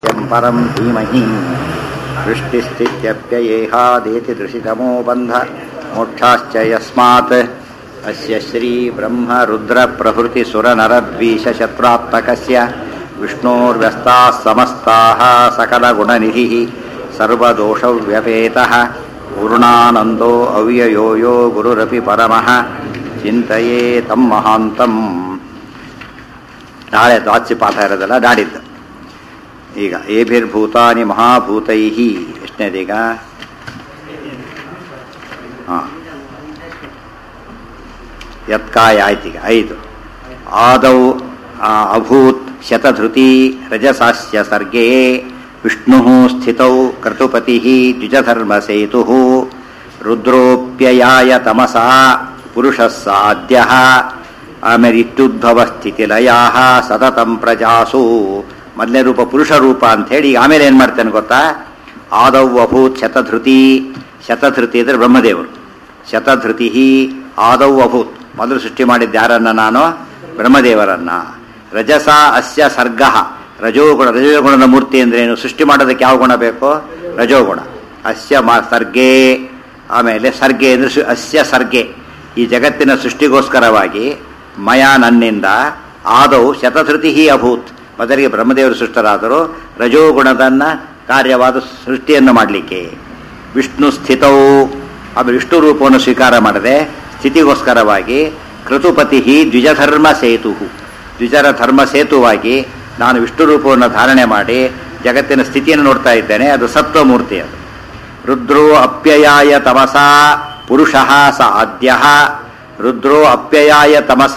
यं परं धीमहि सृष्टिस्थित्यप्ययेहादेति दृशितमो बन्ध मोक्षाश्च यस्मात् अस्य श्रीब्रह्मरुद्रप्रभृतिसुरनरद्वीषशत्रात्मकस्य विष्णोर्व्यस्ताः समस्ताः सकलगुणनिधिः सर्वदोषव्यपेतः पूर्णानन्दो अव्ययो यो गुरुरपि परमः ಚಿಂತೆಯೇ ತಮ್ಮ ಮಹಾಂತಂ ನಾಳೆ ದ್ವಾತ್ಸಿ ಪಾಠ ಇರೋದಲ್ಲ ನಾಡಿದ್ದು ಈಗ ಏಭಿರ್ಭೂತಾನಿ ಮಹಾಭೂತೈ ಎಷ್ಟನೇದೀಗ ಹಾಂ ಯತ್ಕಾಯ ಆಯ್ತೀಗ ಐದು ಆದೌ ಆ, ಅಭೂತ್ ಶತಧೃತಿ ರಜಸಾಸ್ಯ ಸರ್ಗೇ ವಿಷ್ಣು ಸ್ಥಿತೌ ಕ್ರತುಪತಿ ದ್ವಿಜಧರ್ಮಸೇತು ರುದ್ರೋಪ್ಯಯಾಯ ತಮಸಾ ಪುರುಷಃ ಸಾಧ್ಯ ಆಮೇಲೆ ಇತ್ಯುದ್ಭವ ಸ್ಥಿತಿಲಯ ಸತತಂ ಪ್ರಜಾಸು ಮೊದಲನೇ ರೂಪ ಪುರುಷ ರೂಪ ಅಂಥೇಳಿ ಆಮೇಲೆ ಏನು ಮಾಡ್ತಾನೆ ಗೊತ್ತಾ ಆದೌ ಅಭೂತ್ ಶತಧೃತಿ ಶತಧೃತಿ ಅಂದರೆ ಬ್ರಹ್ಮದೇವರು ಶತಧೃತಿ ಆದೌ ಅಭೂತ್ ಮೊದಲು ಸೃಷ್ಟಿ ಮಾಡಿದ್ದ ಯಾರನ್ನ ನಾನು ಬ್ರಹ್ಮದೇವರನ್ನ ರಜಸ ಅಸ್ಯ ಸರ್ಗ ರಜೋಗುಣ ರಜೋಗುಣದ ಮೂರ್ತಿ ಅಂದ್ರೇನು ಸೃಷ್ಟಿ ಮಾಡೋದಕ್ಕೆ ಯಾವ ಗುಣ ಬೇಕು ರಜೋಗುಣ ಅಸ್ಯ ಮ ಸರ್ಗೆ ಆಮೇಲೆ ಸರ್ಗೆ ಅಂದ್ರೆ ಸು- ಅಸ್ಯ ಸರ್ಗೆ ಈ ಜಗತ್ತಿನ ಸೃಷ್ಟಿಗೋಸ್ಕರವಾಗಿ ಮಯ ನನ್ನಿಂದ ಆದೌ ಶತಧೃತಿ ಅಭೂತ್ ಮೊದಲಿಗೆ ಬ್ರಹ್ಮದೇವರು ಸೃಷ್ಟರಾದರು ರಜೋಗುಣದನ್ನ ಕಾರ್ಯವಾದ ಸೃಷ್ಟಿಯನ್ನು ಮಾಡಲಿಕ್ಕೆ ವಿಷ್ಣು ಸ್ಥಿತವು ಆಮೇಲೆ ವಿಷ್ಣು ರೂಪವನ್ನು ಸ್ವೀಕಾರ ಮಾಡದೆ ಸ್ಥಿತಿಗೋಸ್ಕರವಾಗಿ ಕೃತುಪತಿ ದ್ವಿಜಧರ್ಮ ಸೇತು ದ್ವಿಜರ ಧರ್ಮ ಸೇತುವಾಗಿ ನಾನು ವಿಷ್ಣು ರೂಪವನ್ನು ಧಾರಣೆ ಮಾಡಿ ಜಗತ್ತಿನ ಸ್ಥಿತಿಯನ್ನು ನೋಡ್ತಾ ಇದ್ದೇನೆ ಅದು ಸತ್ವಮೂರ್ತಿ ಅದು ರುದ್ರೋ ಅಪ್ಯಯಾಯ ತಮಸಾ ಪುರುಷ ಸ ಆದ್ಯ ರುದ್ರೋ ಅಪ್ಯಯಾಯ ತಮಸ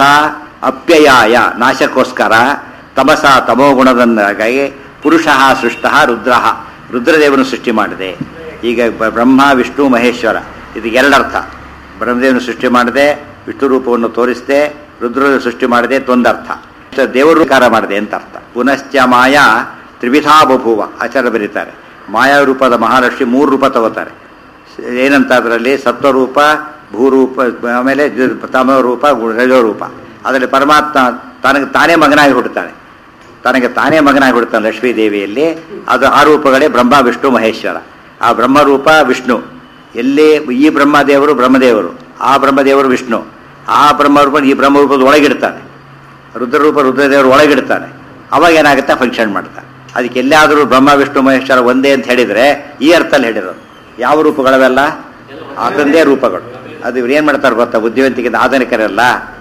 ಅಪ್ಯಯಾಯ ನಾಶಕ್ಕೋಸ್ಕರ ತಮಸ ತಮೋಗುಣದನ್ನಾಗಿ ಪುರುಷ ಸೃಷ್ಟ ರುದ್ರ ರುದ್ರದೇವನು ಸೃಷ್ಟಿ ಮಾಡಿದೆ ಈಗ ಬ- ಬ್ರಹ್ಮ ವಿಷ್ಣು ಮಹೇಶ್ವರ ಇದಕ್ಕೆ ಎರಡರ್ಥ ಬ್ರಹ್ಮದೇವನು ಸೃಷ್ಟಿ ಮಾಡಿದೆ ವಿಷ್ಣು ರೂಪವನ್ನು ತೋರಿಸಿದೆ ರುದ್ರ ಸೃಷ್ಟಿ ಮಾಡಿದೆ ತೊಂದರ್ಥ ದೇವರು ವಿಕಾರ ಮಾಡಿದೆ ಅಂತ ಅರ್ಥ ಪುನಶ್ಚ ಮಾಯಾ ತ್ರಿವಿಧಾ ಬಭುವ ಆಚಾರ್ಯ ಬರೀತಾರೆ ಮಾಯಾ ರೂಪದ ಮಹಾಲಕ್ಷ್ಮಿ ಮೂರು ರೂಪ ತಗೋತಾರೆ ಏನಂತ ಅದರಲ್ಲಿ ಸತ್ವರೂಪ ಭೂರೂಪ ಆಮೇಲೆ ಜ- ತಮರೂಪ ಗು- ರಜೋರೂಪ ಅದರಲ್ಲಿ ಪರಮಾತ್ಮ ತನಗೆ ತಾನೇ ಮಗನಾಗಿ ಹುಟ್ಟುತ್ತಾನೆ ತನಗೆ ತಾನೇ ಮಗನಾಗಿ ಹುಡ್ತಾನೆ ಲಕ್ಷ್ಮೀ ದೇವಿಯಲ್ಲಿ ಅದು ಆ ರೂಪಗಳೇ ಬ್ರಹ್ಮ ವಿಷ್ಣು ಮಹೇಶ್ವರ ಆ ಬ್ರಹ್ಮರೂಪ ವಿಷ್ಣು ಎಲ್ಲಿ ಈ ಬ್ರಹ್ಮದೇವರು ಬ್ರಹ್ಮದೇವರು ಆ ಬ್ರಹ್ಮದೇವರು ವಿಷ್ಣು ಆ ಬ್ರಹ್ಮರೂಪ ಈ ಬ್ರಹ್ಮರೂಪದ ಒಳಗಿಡ್ತಾನೆ ರುದ್ರರೂಪ ರುದ್ರದೇವರು ಒಳಗಿಡ್ತಾನೆ ಅವಾಗ ಏನಾಗುತ್ತೆ ಫಂಕ್ಷನ್ ಮಾಡ್ತಾನೆ ಅದಕ್ಕೆ ಎಲ್ಲಾದರೂ ಬ್ರಹ್ಮ ವಿಷ್ಣು ಮಹೇಶ್ವರ ಒಂದೇ ಅಂತ ಹೇಳಿದರೆ ಈ ಅರ್ಥಲ್ಲಿ ಹೇಳಿರೋದು ಯಾವ ರೂಪಗಳವೆಲ್ಲ ಅದೊಂದೇ ರೂಪಗಳು ಅದು ಇವ್ರು ಏನು ಮಾಡ್ತಾರೆ ಗೊತ್ತಾ ಬುದ್ಧಿವಂತಿಕೆ ಆಧುನಿಕರೆಲ್ಲ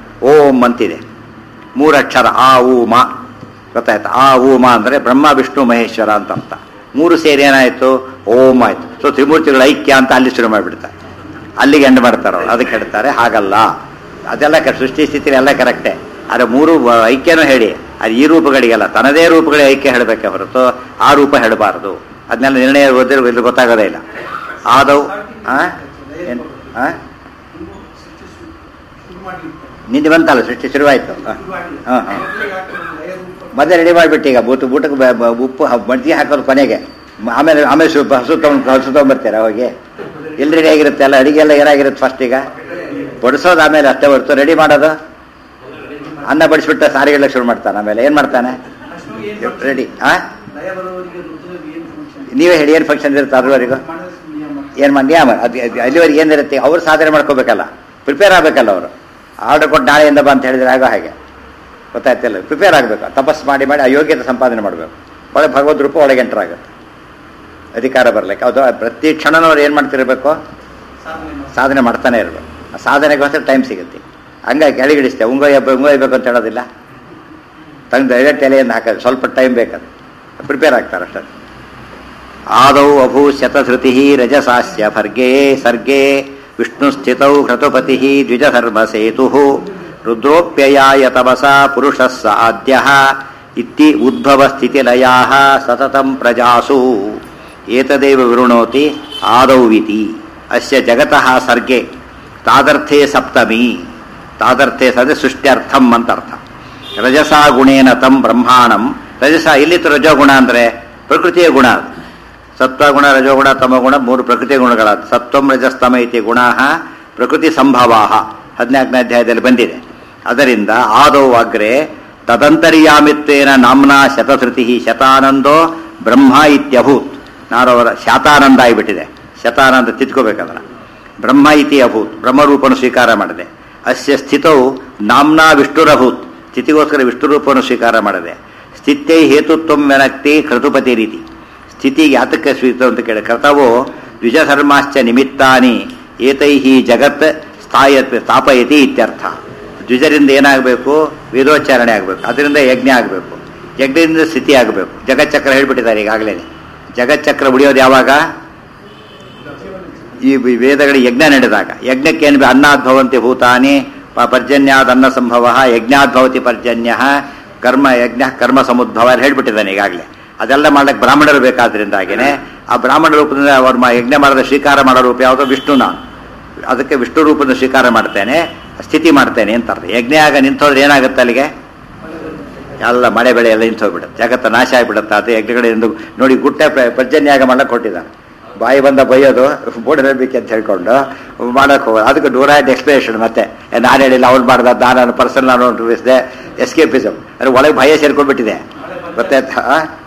ಓಂ ಅಂತಿದೆ ಮೂರು ಅಕ್ಷರ ಆ ಊ ಮ ಗೊತ್ತಾಯ್ತು ಆ ಊ ಮ ಅಂದರೆ ಬ್ರಹ್ಮ ವಿಷ್ಣು ಮಹೇಶ್ವರ ಅಂತ ಅರ್ಥ ಮೂರು ಸೇರಿ ಏನಾಯಿತು ಓಂ ಆಯಿತು ಸೊ ತ್ರಿಮೂರ್ತಿಗಳ ಐಕ್ಯ ಅಂತ ಅಲ್ಲಿ ಶುರು ಮಾಡಿಬಿಡ್ತಾರೆ ಅಲ್ಲಿಗೆ ಎಂಡ್ ಮಾಡ್ತಾರೆ ಅವ್ರು ಅದಕ್ಕೆ ಹೇಳ್ತಾರೆ ಹಾಗಲ್ಲ ಅದೆಲ್ಲ ಕ ಸೃಷ್ಟಿ ಸ್ಥಿತಿ ಎಲ್ಲ ಕರೆಕ್ಟೇ ಆದರೆ ಮೂರು ವ- ಐಕ್ಯನೂ ಹೇಳಿ ಅದು ಈ ರೂಪಗಳಿಗೆಲ್ಲ ತನ್ನದೇ ರೂಪಗಳಿಗೆ ಐಕ್ಯ ಹೇಳಬೇಕೆ ಹೊರತು ಆ ರೂಪ ಹೇಳಬಾರದು ಅದನ್ನೆಲ್ಲ ನಿರ್ಣಯ ಓದಿರೋ ಇಲ್ಲಿ ಗೊತ್ತಾಗೋದೇ ಇಲ್ಲ ಆದವು ಹಾಂ ಏನು ಹಾಂ ನಿನ್ನೆ ಬಂತಲ್ಲ ಸೃಷ್ಟಿ ಶುರುವಾಯಿತು ಹಾಂ ಹಾಂ ಹಾಂ ಮತ್ತೆ ರೆಡಿ ಮಾಡಿಬಿಟ್ಟು ಈಗ ಬೂಟ ಬೂಟಕ್ಕೆ ಬ- ಬ- ಉಪ್ಪು ಹ- ಮಜ್ಜಿಗೆ ಹಾಕೋದು ಕೊನೆಗೆ ಮ- ಆಮೇಲೆ ಆಮೇಲೆ ಸು ಹಸು ತಗೊಂಡು ಹಸು ತೊಗೊಂಬರ್ತೀರ ಹೋಗಿ ಎಲ್ಲಿ ರೆಡಿ ಆಗಿರುತ್ತೆ ಎಲ್ಲ ಅಡಿಗೆ ಎಲ್ಲ ಏನಾಗಿರುತ್ತೆ ಫಸ್ಟ್ ಈಗ ಬಡಿಸೋದು ಆಮೇಲೆ ಅಷ್ಟೇ ಹೊರತು ರೆಡಿ ಮಾಡೋದು ಅನ್ನ ಬಡಿಸ್ಬಿಟ್ಟು ಸಾರಿಗೆಲ್ಲ ಶುರು ಮಾಡ್ತಾನೆ ಆಮೇಲೆ ಏನು ಮಾಡ್ತಾನೆ ರೆಡಿ ಹಾಂ ನೀವೇ ಹೇಳಿ ಏನು ಫಂಕ್ಷನ್ ಇರುತ್ತೆ ಅದುವರೆಗೂ ಏನು ಮಾಡಿ ನಿಯಮ ಅದು ಅದು ಅಲ್ಲಿವರೆಗೆ ಏನಿರುತ್ತೆ ಅವ್ರು ಸಾಧನೆ ಮಾಡ್ಕೋಬೇಕಲ್ಲ ಪ್ರಿಪೇರ್ ಆಗಬೇಕಲ್ಲ ಅವರು ಆರ್ಡರ್ ಕೊಟ್ಟು ನಾಳೆಯಿಂದ ಬಾ ಅಂತ ಹೇಳಿದ್ರೆ ಆಗೋ ಹಾಗೆ ಗೊತ್ತಾಯ್ತಿಲ್ಲ ಪ್ರಿಪೇರ್ ಆಗಬೇಕು ತಪಸ್ಸು ಮಾಡಿ ಮಾಡಿ ಆ ಯೋಗ್ಯತೆ ಸಂಪಾದನೆ ಮಾಡಬೇಕು ಒಳ್ಳೆ ಭಗವದ್ ರೂಪ ಒಳಗೆ ಎಂಟರ್ ಆಗುತ್ತೆ ಅಧಿಕಾರ ಬರಲಿಕ್ಕೆ ಅದು ಪ್ರತಿ ಕ್ಷಣನೂ ಅವ್ರು ಏನು ಮಾಡ್ತಿರ್ಬೇಕು ಸಾಧನೆ ಮಾಡ್ತಾನೆ ಇರಬೇಕು ಆ ಸಾಧನೆಗೋಸ್ಕರ ಟೈಮ್ ಸಿಗುತ್ತೆ ಹಂಗಾಗಿ ಕೆಳಗಿಡಿಸ್ತೇವೆ ಉಂಗೊಯ್ಯ ಉಂಗೊಯ್ಯಬೇಕು ಅಂತ ಹೇಳೋದಿಲ್ಲ ತಂದು ಡೈರೆಕ್ಟ್ ಎಲೆಯಿಂದ ಹಾಕೋದು ಸ್ವಲ್ಪ ಟೈಮ್ ಬೇಕದು ಪ್ರಿಪೇರ್ ಆಗ್ತಾರೆ ಅಷ್ಟೇ ಆದೌ ಅಭೂ ಶತಧೃತಿ ರಜಸಾಸ್ಯ ಭರ್ಗೆ ಸರ್ಗೆ ವಿಷ್ಣು ಸ್ಥಿತೌ ಕ್ರತುಪತಿ ದ್ವಿಜಧರ್ಮ ಸೇತು ರುದ್ರೋಪ್ಯಯಾಯ ತಮಸ ಪುರುಷ ಸ ಆದ್ಯ ಇತ್ತಿ ಉದ್ಭವ ಸ್ಥಿತಿಲಯಾ ಸತತಂ ಪ್ರಜಾಸು ಏತದೇವ ವಿವೃಣೋತಿ ಆದೌವಿತಿ ಅಸ್ಯ ಜಗತಃ ಸರ್ಗೆ ತಾದರ್ಥೇ ಸಪ್ತಮಿ ತಾದರ್ಥೇ ಸದೆ ಸೃಷ್ಟ್ಯರ್ಥಂ ಅಂತ ಅರ್ಥ ರಜಸಾ ಗುಣೇನ ತಂ ಬ್ರಹ್ಮಾಣಂ ರಜಸ ಇಲ್ಲಿತ್ತು ರಜೋಗುಣ ಅಂದರೆ ಪ್ರಕೃತಿಯ ಗುಣ ಅದು ಸತ್ವಗುಣ ರಜೋಗುಣ ತಮಗುಣ ಮೂರು ಪ್ರಕೃತಿ ಗುಣಗಳ ಸತ್ವಂ ರಜಸ್ತಮ ಇತಿ ಗುಣ ಪ್ರಕೃತಿ ಸಂಭವಾ ಹದಿನಾಲ್ಕನೇ ಅಧ್ಯಾಯದಲ್ಲಿ ಬಂದಿದೆ ಅದರಿಂದ ಆದೌ ಅಗ್ರೆ ತದಂತರ್ಯಾಮಿತ್ವೇನ ನಾಮ್ನಾ ಶತಧೃತಿ ಶತಾನಂದೋ ಬ್ರಹ್ಮ ಇತ್ಯಭೂತ್ ನಾನು ಅವರ ಶಾತಾನಂದ ಆಗಿಬಿಟ್ಟಿದೆ ಶತಾನಂದ ತಿದ್ಕೋಬೇಕಂದ್ರೆ ಬ್ರಹ್ಮ ಇತಿ ಅಭೂತ್ ಬ್ರಹ್ಮರೂಪವನ್ನು ಸ್ವೀಕಾರ ಮಾಡಿದೆ ಅಸ್ಯ ಸ್ಥಿತವು ನಾಮ್ನಾ ವಿಷ್ಣುರಭೂತ್ ಸ್ಥಿತಿಗೋಸ್ಕರ ವಿಷ್ಣು ರೂಪವನ್ನು ಸ್ವೀಕಾರ ಮಾಡಿದೆ ಸ್ಥಿತ್ಯೈ ಹೇತುತ್ವ ವೆನಕ್ತಿ ಕ್ರತುಪತಿ ರೀತಿ ಸ್ಥಿತಿಗೆ ಯಾತಕ್ಕೆ ಸ್ವೀತ ಅಂತ ಕೇಳಿ ಕರ್ತವೋ ದ್ವಿಜಧರ್ಮಾಶ್ಚ ನಿಮಿತ್ತಾನಿ ಏತೈಹಿ ಜಗತ್ ಸ್ಥಾಯ ಸ್ಥಾಪಯತಿ ಇತ್ಯರ್ಥ ದ್ವಿಜರಿಂದ ಏನಾಗಬೇಕು ವೇದೋಚ್ಚಾರಣೆ ಆಗಬೇಕು ಅದರಿಂದ ಯಜ್ಞ ಆಗಬೇಕು ಯಜ್ಞದಿಂದ ಸ್ಥಿತಿ ಆಗಬೇಕು ಜಗಚ್ಚಕ್ರ ಹೇಳ್ಬಿಟ್ಟಿದ್ದಾರೆ ಈಗಾಗಲೇ ಜಗಚ್ಚಕ್ರ ಉಳಿಯೋದು ಯಾವಾಗ ಈ ವೇದಗಳ ಯಜ್ಞ ನಡೆದಾಗ ಯಜ್ಞಕ್ಕೆ ಏನು ಅನ್ನೋದ್ಭವಂತಿ ಭೂತಾನಿ ಪ- ಪರ್ಜನ್ಯಾದ್ ಅನ್ನ ಸಂಭವ ಯಜ್ಞಾದ್ಭವತಿ ಪರ್ಜನ್ಯ ಕರ್ಮ ಯಜ್ಞ ಕರ್ಮ ಸಮುದ್ಭವ ಅಂತ ಹೇಳ್ಬಿಟ್ಟಿದ್ದಾನೆ ಈಗಾಗಲೇ ಅದೆಲ್ಲ ಮಾಡ್ಲಿಕ್ಕೆ ಬ್ರಾಹ್ಮಣರು ಬೇಕಾದ್ರಿಂದಾಗಿನೇ ಆ ಬ್ರಾಹ್ಮಣ ರೂಪದಿಂದ ಅವ್ರ ಮ- ಯಜ್ಞ ಮಾಡದ ಸ್ವೀಕಾರ ಮಾಡೋ ರೂಪ ಯಾವುದೋ ವಿಷ್ಣು ನಾನು ಅದಕ್ಕೆ ವಿಷ್ಣು ರೂಪದಿಂದ ಸ್ವೀಕಾರ ಮಾಡ್ತೇನೆ ಸ್ಥಿತಿ ಮಾಡ್ತೇನೆ ಅಂತ ಅರ್ಥ ಯಜ್ಞ ಆಗ ನಿಂತೋದ್ರೆ ಏನಾಗುತ್ತೆ ಅಲ್ಲಿಗೆ ಎಲ್ಲ ಮಳೆ ಬೆಳೆ ಎಲ್ಲ ನಿಂತು ಹೋಗ್ಬಿಡುತ್ತೆ ಜಗತ್ತ ನಾಶ ಆಗಿಬಿಡುತ್ತೆ ಅದು ಯಜ್ಞಗಳಿಂದ ನೋಡಿ ಗುಟ್ಟ ಪ್ರ- ಪರ್ಜನ್ಯಾಗ ಮಾಡಕ್ಕೆ ಕೊಟ್ಟಿದ್ದಾನೆ ಬಾಯಿ ಬಂದ ಬೈಯೋದು ಬೋಡಿರಬೇಕು ಅಂತ ಹೇಳ್ಕೊಂಡು ಮಾಡಕ್ಕೆ ಹೋಗೋದು ಅದಕ್ಕೆ ನೂರಾಯ್ತು ಎಕ್ಸ್ಪ್ಲೇಷನ್ ಮತ್ತೆ ಏ, ನಾನು ಹೇಳಿಲ್ಲ ಅವ್ನು ಮಾಡ್ದ ನಾನು ಪರ್ಸನಲ್ ನಾನು ತೋರಿಸಿದೆ ಎಸ್ಕೇಪಿಸಮ್ ಅದ್ರ ಒಳಗೆ ಭಯ ಸೇರ್ಕೊಂಡ್ಬಿಟ್ಟಿದೆ ಗೊತ್ತಾಯ್ತಾ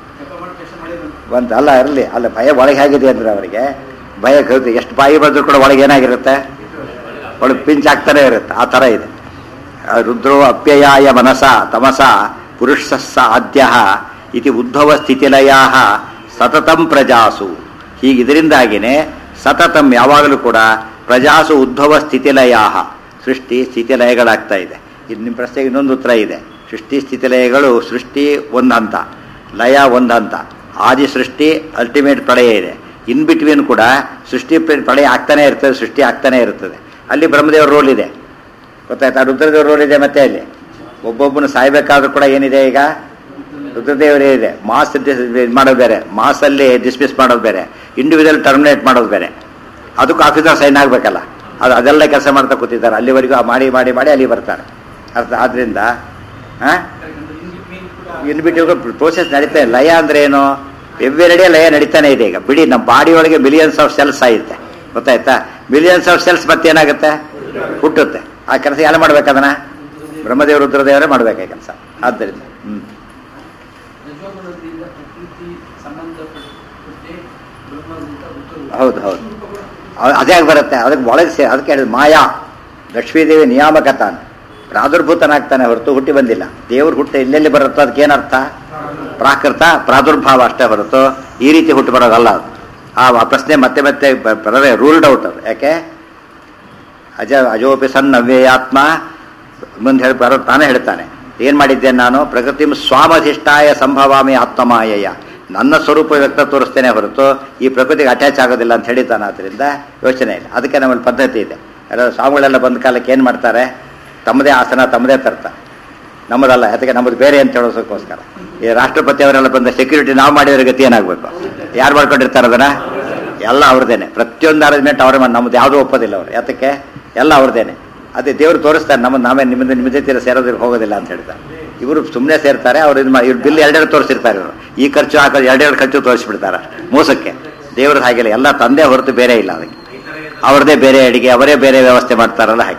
ಬಂತ ಅಲ್ಲ ಇರಲಿ ಅಲ್ಲ ಭಯ ಒಳಗೆ ಹೇಗಿದೆ ಅಂದ್ರೆ ಅವರಿಗೆ ಭಯ ಕಲಿತು ಎಷ್ಟು ಬಾಯಿ ಬಂದರೂ ಕೂಡ ಒಳಗೆ ಏನಾಗಿರುತ್ತೆ ಒಳಗೆ ಪಿಂಚ್ ಆಗ್ತಾನೆ ಇರುತ್ತೆ ಆ ಥರ ಇದೆ ಆ ರುದ್ರೋ ಅಪ್ಯಯಾಯ ಮನಸ ತಮಸ ಪುರುಷಸ್ಸ ಆದ್ಯ ಇತಿ ಉದ್ಭವ ಸ್ಥಿತಿಲಯ ಸತತಂ ಪ್ರಜಾಸು ಹೀಗೆ ಇದರಿಂದಾಗಿನೇ ಸತತಂ ಯಾವಾಗಲೂ ಕೂಡ ಪ್ರಜಾಸು ಉದ್ಭವ ಸ್ಥಿತಿಲಯ ಸೃಷ್ಟಿ ಸ್ಥಿತಿಲಯಗಳಾಗ್ತಾ ಇದೆ ಇದು ನಿಮ್ಮ ಪ್ರಶ್ನೆಗೆ ಇನ್ನೊಂದು ಉತ್ತರ ಇದೆ ಸೃಷ್ಟಿ ಸ್ಥಿತಿಲಯಗಳು ಸೃಷ್ಟಿ ಒಂದು ಹಂತ ಲಯ ಒಂದು ಹಂತ ಆದಿ ಸೃಷ್ಟಿ ಅಲ್ಟಿಮೇಟ್ ಪ್ರಳಯ ಇದೆ ಇನ್ ಬಿಟ್ವೀನ್ ಕೂಡ ಸೃಷ್ಟಿ ಪ್ರ- ಪ್ರಳಯ ಆಗ್ತಾನೆ ಇರ್ತದೆ ಸೃಷ್ಟಿ ಆಗ್ತಾನೆ ಇರ್ತದೆ ಅಲ್ಲಿ ಬ್ರಹ್ಮದೇವರ ರೋಲ್ ಇದೆ ಗೊತ್ತಾಯ್ತಾ ರುದ್ರದೇವ್ರ ರೋಲ್ ಇದೆ ಮತ್ತೆ ಅಲ್ಲಿ ಒಬ್ಬೊಬ್ಬನು ಸಾಯ್ಬೇಕಾದ್ರೂ ಕೂಡ ಏನಿದೆ ಈಗ ರುದ್ರದೇವರೇ ಇದೆ ಮಾಸ್ ಇದು ಮಾಡೋದು ಬೇರೆ ಮಾಸಲ್ಲಿ ಡಿಸ್ಮಿಸ್ ಮಾಡೋದು ಬೇರೆ ಇಂಡಿವಿಜುವಲ್ ಟರ್ಮಿನೇಟ್ ಮಾಡೋದು ಬೇರೆ ಅದಕ್ಕೂ ಆಫೀಸರ್ ಸೈನ್ ಆಗಬೇಕಲ್ಲ ಅದು ಅದೆಲ್ಲ ಕೆಲಸ ಮಾಡ್ತಾ ಕೂತಿದ್ದಾರೆ ಅಲ್ಲಿವರೆಗೂ ಆ ಮಾಡಿ ಮಾಡಿ ಮಾಡಿ ಅಲ್ಲಿ ಬರ್ತಾರೆ ಅರ್ಥ ಆದ್ರಿಂದ ಹಾಂ ಇನ್ ಬಿಟ್ಟು ಪ್ರೋಸೆಸ್ ನಡೀತಾ ಇದೆ ಲಯ ಅಂದ್ರೆ ಏನು ಎವ್ವೆರಡೆ ಲಯ ನಡೀತಾನೆ ಇದೆ ಈಗ ಬಿಡಿ ನಮ್ಮ ಬಾಡಿ ಒಳಗೆ ಮಿಲಿಯನ್ಸ್ ಆಫ್ ಸೆಲ್ಸ್ ಆಗುತ್ತೆ ಗೊತ್ತಾಯ್ತಾ ಮಿಲಿಯನ್ಸ್ ಆಫ್ ಸೆಲ್ಸ್ ಮತ್ತೆ ಏನಾಗುತ್ತೆ ಹುಟ್ಟುತ್ತೆ ಆ ಕೆಲಸ ಯಾರು ಮಾಡ್ಬೇಕು ಅದನ್ನ ಬ್ರಹ್ಮದೇವ ರುದ್ರದೇವರೇ ಮಾಡ್ಬೇಕು ಆ ಕೆಲಸ ಆದ್ದರಿಂದ ಹ್ಮ್ ರಜೋಗುಣದಿಂದ ಪ್ರಕೃತಿ ಸಂಬಂಧಪಟ್ಟಂತೆ ಬ್ರಹ್ಮದಿಂದ ಋತು ಹೌದು ಹೌದು ಅವ್- ಅದೇ ಆಗಿ ಬರುತ್ತೆ ಅದಕ್ಕೆ ಒಳಗೆ ಸೇ ಅದಕ್ಕೆ ಹೇಳಿದ್ ಮಾಯಾ ಲಕ್ಷ್ಮೀದೇವಿ ನಿಯಾಮಕತಾನೆ ಪ್ರಾದುರ್ಭೂತನಾಗ್ತಾನೆ ಹೊರತು ಹುಟ್ಟಿ ಬಂದಿಲ್ಲ ದೇವ್ರ ಹುಟ್ಟು ಎಲ್ಲೆಲ್ಲಿ ಬರುತ್ತೋ ಅದಕ್ಕೆ ಏನರ್ಥ ಪ್ರಾಕೃತ ಪ್ರಾದುರ್ಭಾವ ಅಷ್ಟೇ ಹೊರತು ಈ ರೀತಿ ಹುಟ್ಟು ಬರೋದಲ್ಲ ಅದು ಆ ಆ ಪ್ರಶ್ನೆ ಮತ್ತೆ ಮತ್ತೆ ಬ- ಬರದೆ ರೂಲ್ಡ್ ಔಟ್ ಅದು ಯಾಕೆ ಅಜ ಅಜೋಪಿ ಸನ್ ಅವ್ಯಯಾತ್ಮ ಮುಂದೆ ಹೇಳಿ ಬರೋ ತಾನೇ ಹೇಳ್ತಾನೆ ಏನ್ ಮಾಡಿದ್ದೇನೆ ನಾನು ಪ್ರಕೃತಿ ಸ್ವಾಮಧಿಷ್ಠಾಯ ಸಂಭವಾಮಿ ಆತ್ಮಮಾಯಯ ನನ್ನ ಸ್ವರೂಪ ವ್ಯಕ್ತ ತೋರಿಸ್ತೇನೆ ಹೊರತು ಈ ಪ್ರಕೃತಿಗೆ ಅಟ್ಯಾಚ್ ಆಗೋದಿಲ್ಲ ಅಂತ ಹೇಳಿದ್ದಾನೆ ಆದ್ರಿಂದ ಯೋಚನೆ ಇಲ್ಲ ಅದಕ್ಕೆ ನಮ್ಮಲ್ಲಿ ಪದ್ಧತಿ ಇದೆ ಎಲ್ಲ ಸ್ವಾಮಿಗಳೆಲ್ಲ ಬಂದ ಕಾಲಕ್ಕೆ ಏನು ಮಾಡ್ತಾರೆ ತಮ್ಮದೇ ಆಸನ ತಮ್ಮದೇ ತರ್ತಾರೆ ನಮ್ಮದಲ್ಲ ಅದಕ್ಕೆ ನಮ್ಮದು ಬೇರೆ ಅಂತ ಹೇಳೋದಕ್ಕೋಸ್ಕರ ಈ ರಾಷ್ಟ್ರಪತಿ ಅವರೆಲ್ಲ ಬಂದ ಸೆಕ್ಯೂರಿಟಿ ನಾವು ಮಾಡಿದ್ರೆ ಗತಿ ಏನಾಗಬೇಕು ಯಾರು ಮಾಡ್ಕೊಂಡಿರ್ತಾರೆ ಅದನ್ನ ಎಲ್ಲ ಅವ್ರದ್ದೇನೆ ಪ್ರತಿಯೊಂದು ಅರೇಂಜ್ಮೆಂಟ್ ಅವರೇ ಮಾಡಿ ನಮ್ದು ಯಾವುದೂ ಒಪ್ಪೋದಿಲ್ಲ ಅವರು ಯಾತಕ್ಕೆ ಎಲ್ಲ ಅವ್ರದ್ದೇನೆ ಅದೇ ದೇವರು ತೋರಿಸ್ತಾರೆ ನಮ್ಮ ನಾವೇ ನಿಮ್ಮದು ನಿಮ್ಮ ಜೊತೆ ಸೇರೋದಕ್ಕೆ ಹೋಗೋದಿಲ್ಲ ಅಂತ ಹೇಳ್ತಾರೆ ಇವರು ಸುಮ್ಮನೆ ಸೇರ್ತಾರೆ ಅವ್ರು ಇದು ಮಾಡಿ ಇವ್ರು ಬಿಲ್ ಎರಡೆರಡು ತೋರಿಸಿರ್ತಾರೆ ಇವರು ಈ ಖರ್ಚು ಆ ಖರ್ಚು ಎರಡೆರಡು ಖರ್ಚು ತೋರಿಸ್ಬಿಡ್ತಾರೆ ಮೋಸಕ್ಕೆ ದೇವ್ರದ್ದು ಹಾಗಿಲ್ಲ ಎಲ್ಲ ತಂದೆ ಹೊರತು ಬೇರೆ ಇಲ್ಲ ಅದಕ್ಕೆ ಅವ್ರದ್ದೇ ಬೇರೆ ಅಡಿಗೆ ಅವರೇ ಬೇರೆ ವ್ಯವಸ್ಥೆ ಮಾಡ್ತಾರಲ್ಲ ಹಾಗೆ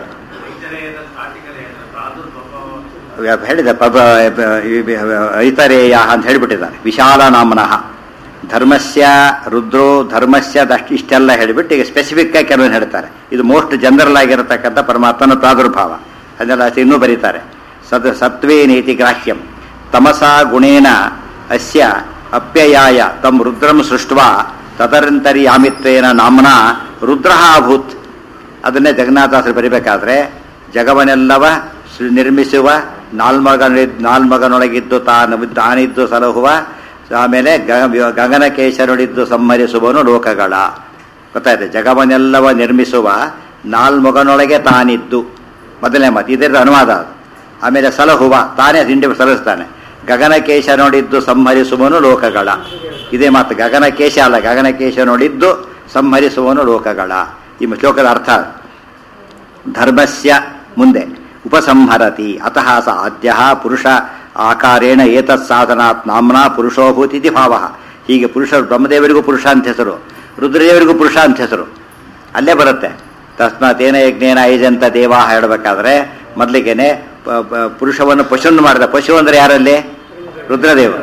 ಹೇಳಿದೆ ಪಬ ಐತರೇಯ ಅಂತ ಹೇಳಿಬಿಟ್ಟಿದ್ದಾರೆ ವಿಶಾಲ ನಾಮನಃ ಧರ್ಮಸ್ಯ ರುದ್ರೋ ಧರ್ಮಸ್ಯ ದಷ್ಟು ಇಷ್ಟೆಲ್ಲ ಹೇಳಿಬಿಟ್ಟು ಈಗ ಸ್ಪೆಸಿಫಿಕ್ ಆಗಿ ಕೆಲವೊಂದು ಹೇಳ್ತಾರೆ ಇದು ಮೋಸ್ಟ್ ಜನರಲ್ ಆಗಿರತಕ್ಕಂಥ ಪರಮಾತ್ಮನ ಪ್ರಾದುರ್ಭಾವ ಅದನ್ನೆಲ್ಲ ಅಷ್ಟೇ ಇನ್ನೂ ಬರೀತಾರೆ ಸದ್ ಸತ್ವೇ ನೀತಿ ಗ್ರಾಹ್ಯಂ ತಮಸಾ ಗುಣೇನ ಅಸ್ಯ ಅಪ್ಯಯಾಯ ತಮ್ ರುದ್ರಂ ಸೃಷ್ಟ್ವ ತದರಂತರ್ಯಾಮಿತ್ವೇನ ನಾಮ್ನ ರುದ್ರ ಅಭೂತ್ ಅದನ್ನೇ ಜಗನ್ನಾಥಾಸರು ಬರಿಬೇಕಾದ್ರೆ ಜಗವನ್ನೆಲ್ಲವ ಸೃ- ನಿರ್ಮಿಸುವ ನಾಲ್ಮಗ ನಾಲ್ಮಗನೊಳಗಿದ್ದು ತಾನು ತಾನಿದ್ದು ಸಲಹುವ ಆಮೇಲೆ ಗ- ಗಗನಕೇಶನೊಡಿದ್ದು ಸಂಹರಿಸುವನು ಲೋಕಗಳ ಗೊತ್ತಾಯ್ತು ಜಗವನ್ನೆಲ್ಲವ ನಿರ್ಮಿಸುವ ನಾಲ್ಮಗನೊಳಗೆ ತಾನಿದ್ದು ಮೊದಲನೇ ಮಾತು ಇದರ ಅನುವಾದ ಅದು. ಆಮೇಲೆ ಸಲಹುವ ತಾನೇ ಹಿಂಡಿ ಸಲಹಿಸ್ತಾನೆ ಗಗನಕೇಶ ನೋಡಿದ್ದು ಸಂಹರಿಸುವನು ಲೋಕಗಳ ಇದೇ ಮಾತು ಗಗನಕೇಶ ಅಲ್ಲ ಗಗನಕೇಶ ನೋಡಿದ್ದು ಸಂಹರಿಸುವನು ಲೋಕಗಳ ಈ ಶ್ಲೋಕದ ಅರ್ಥ ಧರ್ಮಸ್ಯ ಮುಂದೆ ಉಪಸಂಹರತಿ ಅತಃ ಸ ಆದ್ಯ ಪುರುಷ ಆಕಾರೇಣ ಏತತ್ ಸಾಧನಾತ್ ನಾಮ್ನಾ ಪುರುಷೋಭೂತಿ ಭಾವ ಹೀಗೆ ಪುರುಷ ಬ್ರಹ್ಮದೇವರಿಗೂ ಪುರುಷ ಅಂತ ಹೆಸರು ರುದ್ರದೇವರಿಗೂ ಪುರುಷ ಅಂತ ಹೆಸರು ಅಲ್ಲೇ ಬರುತ್ತೆ ತಸ್ಮಾತ್ ಏನ ಯಜ್ಞೇನ ಐಜಂತ ದೇವಾಹ ಹೇಳಬೇಕಾದ್ರೆ ಮೊದಲಿಗೆನೆ ಪ- ಪ- ಪುರುಷವನ್ನು ಪಶುವನ್ನು ಮಾಡಿದ ಪಶು ಅಂದ್ರೆ ಯಾರಲ್ಲಿ ರುದ್ರದೇವರು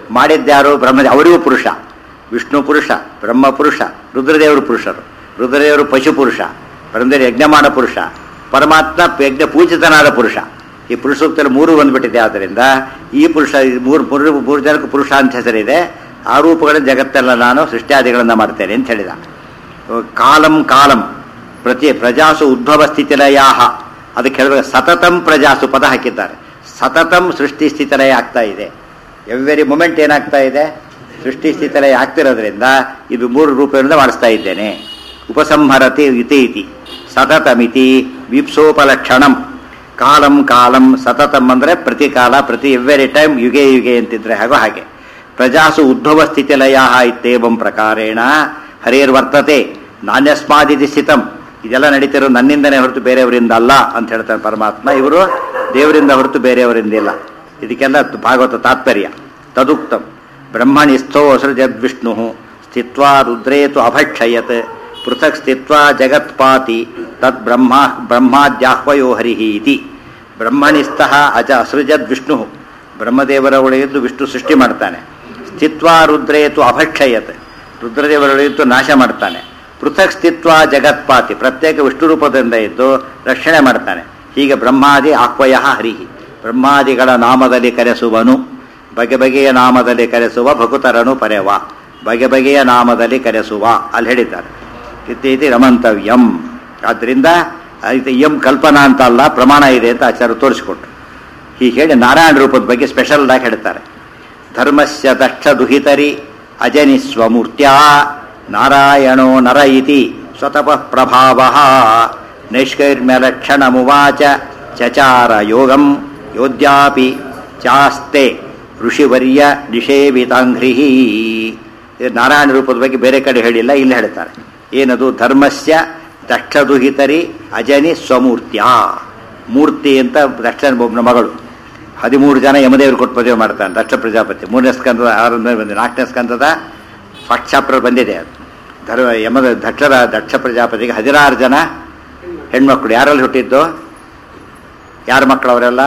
ಮಾಡಿದ್ಯಾರು ಬ್ರಹ್ಮ ಅವರಿಗೂ ಪುರುಷ ವಿಷ್ಣು ಪುರುಷ ಬ್ರಹ್ಮ ಪುರುಷ ರುದ್ರದೇವರು ಪುರುಷರು ರುದ್ರದೇವರು ಪಶು ಪುರುಷ ಬ್ರಹ್ಮದೇವರು ಯಜ್ಞಮಾನ ಪುರುಷ ಪರಮಾತ್ಮ ಯಜ್ಞ ಪೂಜಿತನಾದ ಪುರುಷ ಈ ಪುರುಷ ಸೂಕ್ತದಲ್ಲಿ ಮೂರು ಬಂದ್ಬಿಟ್ಟಿದೆ ಆದ್ದರಿಂದ ಈ ಪುರುಷ ಈ ಮೂರು ಮೂರು ಮೂರು ಜನಕ್ಕೆ ಪುರುಷ ಅಂತ ಹೆಸರಿದೆ ಆ ರೂಪಗಳ ಜಗತ್ತೆಲ್ಲ ನಾನು ಸೃಷ್ಟಿಯಾದಿಗಳನ್ನು ಮಾಡ್ತೇನೆ ಅಂತ ಹೇಳಿದ ಕಾಲಂ ಕಾಲಂ ಪ್ರತಿ ಪ್ರಜಾಸು ಉದ್ಭವ ಸ್ಥಿತಿಲಯಾಹ ಅದಕ್ಕೆ ಹೇಳಿದ್ರೆ ಸತತಂ ಪ್ರಜಾಸು ಪದ ಹಾಕಿದ್ದಾರೆ ಸತತಂ ಸೃಷ್ಟಿ ಸ್ಥಿತಿಲಯ ಆಗ್ತಾ ಇದೆ ಎವ್ರಿ ಮೂಮೆಂಟ್ ಏನಾಗ್ತಾ ಇದೆ ಸೃಷ್ಟಿ ಸ್ಥಿತಿಲಯ ಆಗ್ತಿರೋದ್ರಿಂದ ಇದು ಮೂರು ರೂಪಗಳಿಂದ ಮಾಡಿಸ್ತಾ ಇದ್ದೇನೆ ಉಪಸಂಹರತಿ ಇತಿ ಇತಿ ಸತತಮಿತಿ ವೀಪ್ಸೋಪಲಕ್ಷಣಂ ಕಾಲಂ ಕಾಲಂ ಸತತಂ ಅಂದರೆ ಪ್ರತಿ ಕಾಲ ಪ್ರತಿ ಎವ್ರಿ ಟೈಮ್ ಯುಗೆ ಯುಗೆ ಅಂತಿದ್ರೆ ಹಾಗೋ ಹಾಗೆ ಪ್ರಜಾಸು ಉದ್ಭವ ಸ್ಥಿತಿಲಯ ಇತ್ತೇವಂ ಪ್ರಕಾರೇಣ ಹರೇರ್ವರ್ತತೆ ನಾಣ್ಯಸ್ಮಾದಿತಿ ಸ್ಥಿತಂ ಇದೆಲ್ಲ ನಡೀತಿರೋ ನನ್ನಿಂದನೇ ಹೊರತು ಬೇರೆಯವರಿಂದ ಅಲ್ಲ ಅಂತ ಹೇಳ್ತಾರೆ ಪರಮಾತ್ಮ ಇವರು ದೇವರಿಂದ ಹೊರತು ಬೇರೆಯವರಿಂದ ಇಲ್ಲ ಇದಕ್ಕೆಲ್ಲ ಭಾಗವತ ತಾತ್ಪರ್ಯ ತದುಕ್ತಂ ಬ್ರಹ್ಮಣಿಸ್ಥೋ ಅಸೃಜದ್ವಿಷ್ಣು ಸ್ಥಿತ್ವಾ ರುದ್ರೇತು ಅಭಕ್ಷಯತ್ ಪೃಥಕ್ ಸ್ಥಿತ್ವಾ ಜಗತ್ಪಾತಿ ತದ್ ಬ್ರಹ್ಮ ಬ್ರಹ್ಮಾದ್ಯಾಹ್ವಯೋ ಹರಿಹಿ ಇತಿ ಬ್ರಹ್ಮಣಿಸ್ಥಃ ಅಜ ಅಸೃಜದ್ ವಿಷ್ಣು ಬ್ರಹ್ಮದೇವರ ಒಳಗಿದ್ದು ವಿಷ್ಣು ಸೃಷ್ಟಿ ಮಾಡ್ತಾನೆ ಸ್ಥಿತ್ವಾ ರುದ್ರೇತು ಅಭಕ್ಷಯತ್ ರುದ್ರದೇವರ ಒಳಗಿದ್ದು ನಾಶ ಮಾಡ್ತಾನೆ ಪೃಥಕ್ ಸ್ಥಿತ್ವ ಜಗತ್ಪಾತಿ ಪ್ರತ್ಯೇಕ ವಿಷ್ಣು ರೂಪದಿಂದ ಇದ್ದು ರಕ್ಷಣೆ ಮಾಡ್ತಾನೆ ಹೀಗೆ ಬ್ರಹ್ಮಾದಿ ಆಹ್ವಯ ಹರಿಹಿ ಬ್ರಹ್ಮಾದಿಗಳ ನಾಮದಲ್ಲಿ ಕರೆಸುವನು ಬಗೆ ಬಗೆಯ ನಾಮದಲ್ಲಿ ಕರೆಸುವ ಭಕುತರನು ಪರೆವ ಬಗೆ ಬಗೆಯ ನಾಮದಲ್ಲಿ ಕರೆಸುವ ಅಲ್ಲಿ ಹೇಳಿದ್ದಾರೆ ಇತ್ತೀತಿ ರಮಂತವ್ಯಂ ಆದ್ದರಿಂದ ಇದು ಎಂ ಕಲ್ಪನಾ ಅಂತ ಅಲ್ಲ ಪ್ರಮಾಣ ಇದೆ ಅಂತ ಆಚಾರ್ಯ ತೋರಿಸಿಕೊಟ್ರು ಹೀಗೆ ಹೇಳಿ ನಾರಾಯಣ ರೂಪದ ಬಗ್ಗೆ ಸ್ಪೆಷಲ್ ಆಗಿ ಹೇಳ್ತಾರೆ ಧರ್ಮಸ್ಯ ದಕ್ಷ ದುಹಿತರಿ ಅಜನಿ ಸ್ವಮೂರ್ತ್ಯ ನಾರಾಯಣೋ ನರ ಇತಿ ಸ್ವತಃ ಪ್ರಭಾವ ನೈಷ್ಕೈರ್ಮ್ಯಲಕ್ಷಣಮುವಾಚ ಚಚಾರ ಯೋಗಂ ಯೋದ್ಯಾಪಿ ಚಾಸ್ತೆ ಋಷಿವರ್ಯ ನಿಷೇವಿತಾಂಘ್ರಿ ಇದು ನಾರಾಯಣ ರೂಪದ ಬಗ್ಗೆ ಬೇರೆ ಕಡೆ ಹೇಳಿಲ್ಲ ಇಲ್ಲಿ ಹೇಳ್ತಾರೆ ಏನದು ಧರ್ಮಸ್ಯ ದಕ್ಷದುಹಿತರಿ ಅಜನಿ ಸ್ವಮೂರ್ತ್ಯ ಮೂರ್ತಿ ಅಂತ ದಕ್ಷ ಒಬ್ಬನ ಮಗಳು ಹದಿಮೂರು ಜನ ಯಮದೇವರು ಕೊಟ್ಟು ಮದುವೆ ಮಾಡ್ತಾನೆ ದಕ್ಷ ಪ್ರಜಾಪತಿ ಮೂರನೇ ಸ್ಕಂದದ ಆರನೇ ಬಂದಿದೆ ನಾಲ್ಕನೇ ಸ್ಕಂದದ ಫಸ್ಟ್ ಚಾಪ್ಟರ್ ಬಂದಿದೆ ಅದು ಧರ್ಮ ಯಮದ ದಕ್ಷರ ದಕ್ಷ ಪ್ರಜಾಪತಿಗೆ ಹದಿನಾರು ಜನ ಹೆಣ್ಮಕ್ಳು ಯಾರಲ್ಲಿ ಹುಟ್ಟಿದ್ದು ಯಾರ ಮಕ್ಕಳು ಅವರೆಲ್ಲ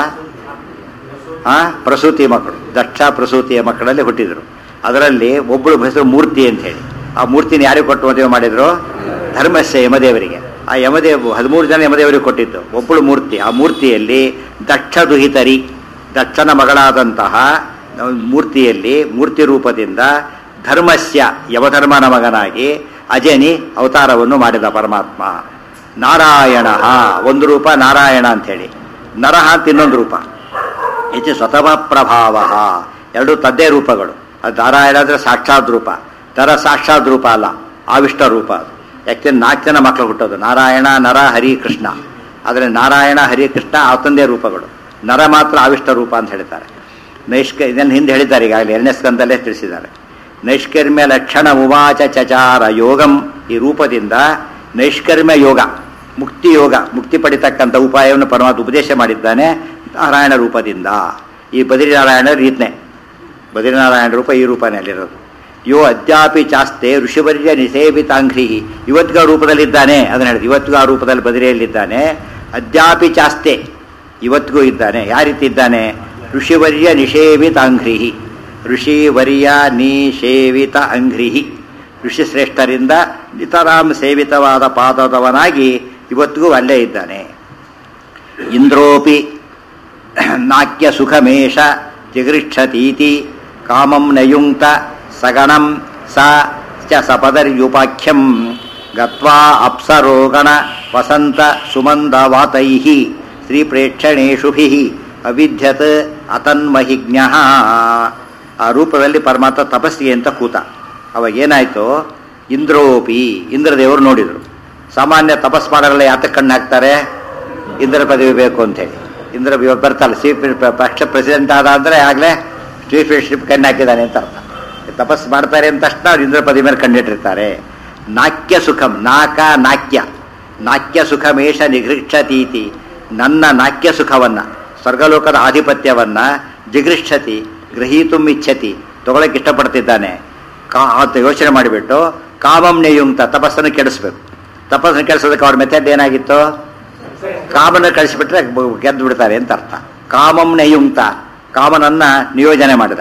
ಆ ಪ್ರಸೂತಿ ಮಕ್ಕಳು ದಕ್ಷ ಪ್ರಸೂತಿಯ ಮಕ್ಕಳಲ್ಲಿ ಹುಟ್ಟಿದ್ರು ಅದರಲ್ಲಿ ಒಬ್ಬಳು ಹೆಸರು ಮೂರ್ತಿ ಅಂತ ಹೇಳಿ ಆ ಮೂರ್ತಿನ ಯಾರಿಗೆ ಕೊಟ್ಟು ಮದುವೆ ಮಾಡಿದ್ರು ಧರ್ಮಸ್ಯ ಯಮದೇವರಿಗೆ ಆ ಯಮದೇವ ಹದಿಮೂರು ಜನ ಯಮದೇವರಿಗೆ ಕೊಟ್ಟಿದ್ದು ಒಬ್ಬಳು ಮೂರ್ತಿ ಆ ಮೂರ್ತಿಯಲ್ಲಿ ದಕ್ಷ ದುಹಿತರಿ ದಕ್ಷನ ಮಗಳಾದಂತಹ ಮೂರ್ತಿಯಲ್ಲಿ ಮೂರ್ತಿ ರೂಪದಿಂದ ಧರ್ಮಸ್ಯ ಯಮಧರ್ಮನ ಮಗನಾಗಿ ಅಜನಿ ಅವತಾರವನ್ನು ಮಾಡಿದ ಪರಮಾತ್ಮ ನಾರಾಯಣ ಒಂದು ರೂಪ ನಾರಾಯಣ ಅಂಥೇಳಿ ನರಹ ಅಂತ ಇನ್ನೊಂದು ರೂಪ ಹೆಚ್ಚು ಸ್ವತಃ ಪ್ರಭಾವ ಎರಡು ತದ್ದೇ ರೂಪಗಳು ಅದು ನಾರಾಯಣ ಅಂದರೆ ಸಾಕ್ಷಾತ್ ರೂಪ ನರ ಸಾಕ್ಷಾತ್ ರೂಪ ಅಲ್ಲ ಆವಿಷ್ಟ ರೂಪ ಅದು ಯಾಕೆ ನಾಲ್ಕು ಜನ ಮಕ್ಕಳು ಹುಟ್ಟೋದು ನಾರಾಯಣ ನರ ಹರಿ ಕೃಷ್ಣ ಆದರೆ ನಾರಾಯಣ ಹರಿ ಕೃಷ್ಣ ಆತಂದೇ ರೂಪಗಳು ನರ ಮಾತ್ರ ಆವಿಷ್ಟ ರೂಪ ಅಂತ ಹೇಳ್ತಾರೆ ನೈಷ್ಕ ಇದನ್ನು ಹಿಂದೆ ಹೇಳಿದ್ದಾರೆ ಈಗಾಗಲೇ ಎರಡನೇ ಸ್ಕಂದಲ್ಲೇ ತಿಳಿಸಿದ್ದಾರೆ ನೈಷ್ಕರ್ಮ್ಯ ಲಕ್ಷಣ ಉವಾಚ ಚಚಾರ ಯೋಗಂ ಈ ರೂಪದಿಂದ ನೈಷ್ಕರ್ಮ್ಯ ಯೋಗ ಮುಕ್ತಿ ಯೋಗ ಮುಕ್ತಿ ಪಡಿತಕ್ಕಂಥ ಉಪಾಯವನ್ನು ಪರಮಾತ್ಮ ಉಪದೇಶ ಮಾಡಿದ್ದಾನೆ ನಾರಾಯಣ ರೂಪದಿಂದ ಈ ಬದ್ರಿನಾರಾಯಣ ರೀತ್ನೆ ಬದ್ರಿನಾರಾಯಣ ರೂಪ ಈ ರೂಪನೇ ಅಲ್ಲಿರೋದು ಯೋ ಅದ್ಯಾಪಿ ಚಾಸ್ತೆ ಋಷಿವರ್ಯ ನಿಷೇವಿತಾಂಘ್ರಿ ಇವತ್ತಿಗೂ ಆ ರೂಪದಲ್ಲಿದ್ದಾನೆ ಅದನ್ನ ಹೇಳಿದ ಇವತ್ತಿಗೂ ಆ ರೂಪದಲ್ಲಿ ಬದಿರಿಯಲ್ಲಿದ್ದಾನೆ ಅದ್ಯಾಪಿ ಚಾಸ್ತೆ ಇವತ್ತಿಗೂ ಇದ್ದಾನೆ ಯಾವ ರೀತಿ ಇದ್ದಾನೆ ಋಷಿವರ್ಯ ನಿಷೇವಿತಾಂಘ್ರಿ ಋಷಿವರ್ಯ ನಿಷೇವಿತ ಅಂಘ್ರಿ ಋಷಿಶ್ರೇಷ್ಠರಿಂದ ನಿತರಾಂ ಸೇವಿತವಾದ ಪಾದದವನಾಗಿ ಇವತ್ತಿಗೂ ಅಲ್ಲೇ ಇದ್ದಾನೆ ಇಂದ್ರೋಪಿ ನಾಕ್ಯ ಸುಖಮೇಶ ಜಿಗೃಕ್ಷತೀತಿ ಕಾಮಂ ನಯುಂಕ್ತ ಸಗಣಂ ಸ ಚ ಸಪದರ್ಯುಪಾಖ್ಯಂ ಗತ್ವಾ ಅಪ್ಸರೋಗಣ ವಸಂತ ಸುಮಂದವಾತೈ ಶ್ರೀಪ್ರೇಕ್ಷಣೇಶುಭಿ ಅವಿದ್ಯತ್ ಅತನ್ಮಹಿಜ್ಞ ಆ ರೂಪದಲ್ಲಿ ಪರಮಾತ್ಮ ತಪಸ್ಸಿಗೆ ಅಂತ ಕೂತ ಅವಾಗ ಏನಾಯ್ತು ಇಂದ್ರೋಪಿ ಇಂದ್ರದೇವರು ನೋಡಿದರು ಸಾಮಾನ್ಯ ತಪಸ್ ಮಾಡೋರೆಲ್ಲ ಯಾತಕ್ಕೆ ಕಣ್ಣು ಹಾಕ್ತಾರೆ ಇಂದ್ರ ಪದವಿ ಬೇಕು ಅಂತೇಳಿ ಇಂದ್ರ ಇವಾಗ ಬರ್ತಾರಲ್ಲ ಚೀಫ್ ಪಕ್ಷ ಪ್ರೆಸಿಡೆಂಟ್ ಆದ ಅಂದರೆ ಆಗಲೇ ಚೀಫ್ ಮಿನಿಸ್ಟರ್ ಕಣ್ಣು ಹಾಕಿದ್ದಾನೆ ಅಂತ ಅರ್ಥ ತಪಸ್ ಮಾಡ್ತಾರೆ ಅಂತ ತಕ್ಷಣ ಅವ್ರು ಇಂದ್ರ ಪದವಿ ಮೇಲೆ ಕಣ್ಣಿಟ್ಟಿರ್ತಾರೆ ನಾಕ್ಯ ಸುಖಂ ನಾಕ ನಾಕ್ಯ ನಾಕ್ಯ ಸುಖಮೇಶ ನಿಗೃಕ್ಷತೀತಿ ನನ್ನ ನಾಕ್ಯ ಸುಖವನ್ನ ಸ್ವರ್ಗಲೋಕದ ಆಧಿಪತ್ಯವನ್ನ ಜಿಗೃಕ್ಷತಿ ಗ್ರಹೀತುಂ ಇಚ್ಛತಿ ತಗೊಳಕ್ಕೆ ಇಷ್ಟಪಡ್ತಿದ್ದಾನೆ ಕಾ ಅಂತ ಯೋಚನೆ ಮಾಡಿಬಿಟ್ಟು ಕಾಮಂ ನೇಯುಂಕ್ತ ತಪಸ್ಸನ್ನು ಕೆಡಿಸ್ಬೇಕು ತಪಸ್ಸನ್ನು ಕೆಡಿಸೋದಕ್ಕೆ ಅವ್ರ ಮೆಥಡ್ ಏನಾಗಿತ್ತು ಕಾಮನ ಕಳಿಸಿಬಿಟ್ರೆ ಗೆದ್ದು ಬಿಡ್ತಾರೆ ಅಂತ ಅರ್ಥ ಕಾಮಂ ನಯುಂಕ್ತ ಕಾಮನನ್ನ ನಿಯೋಜನೆ ಮಾಡಿದ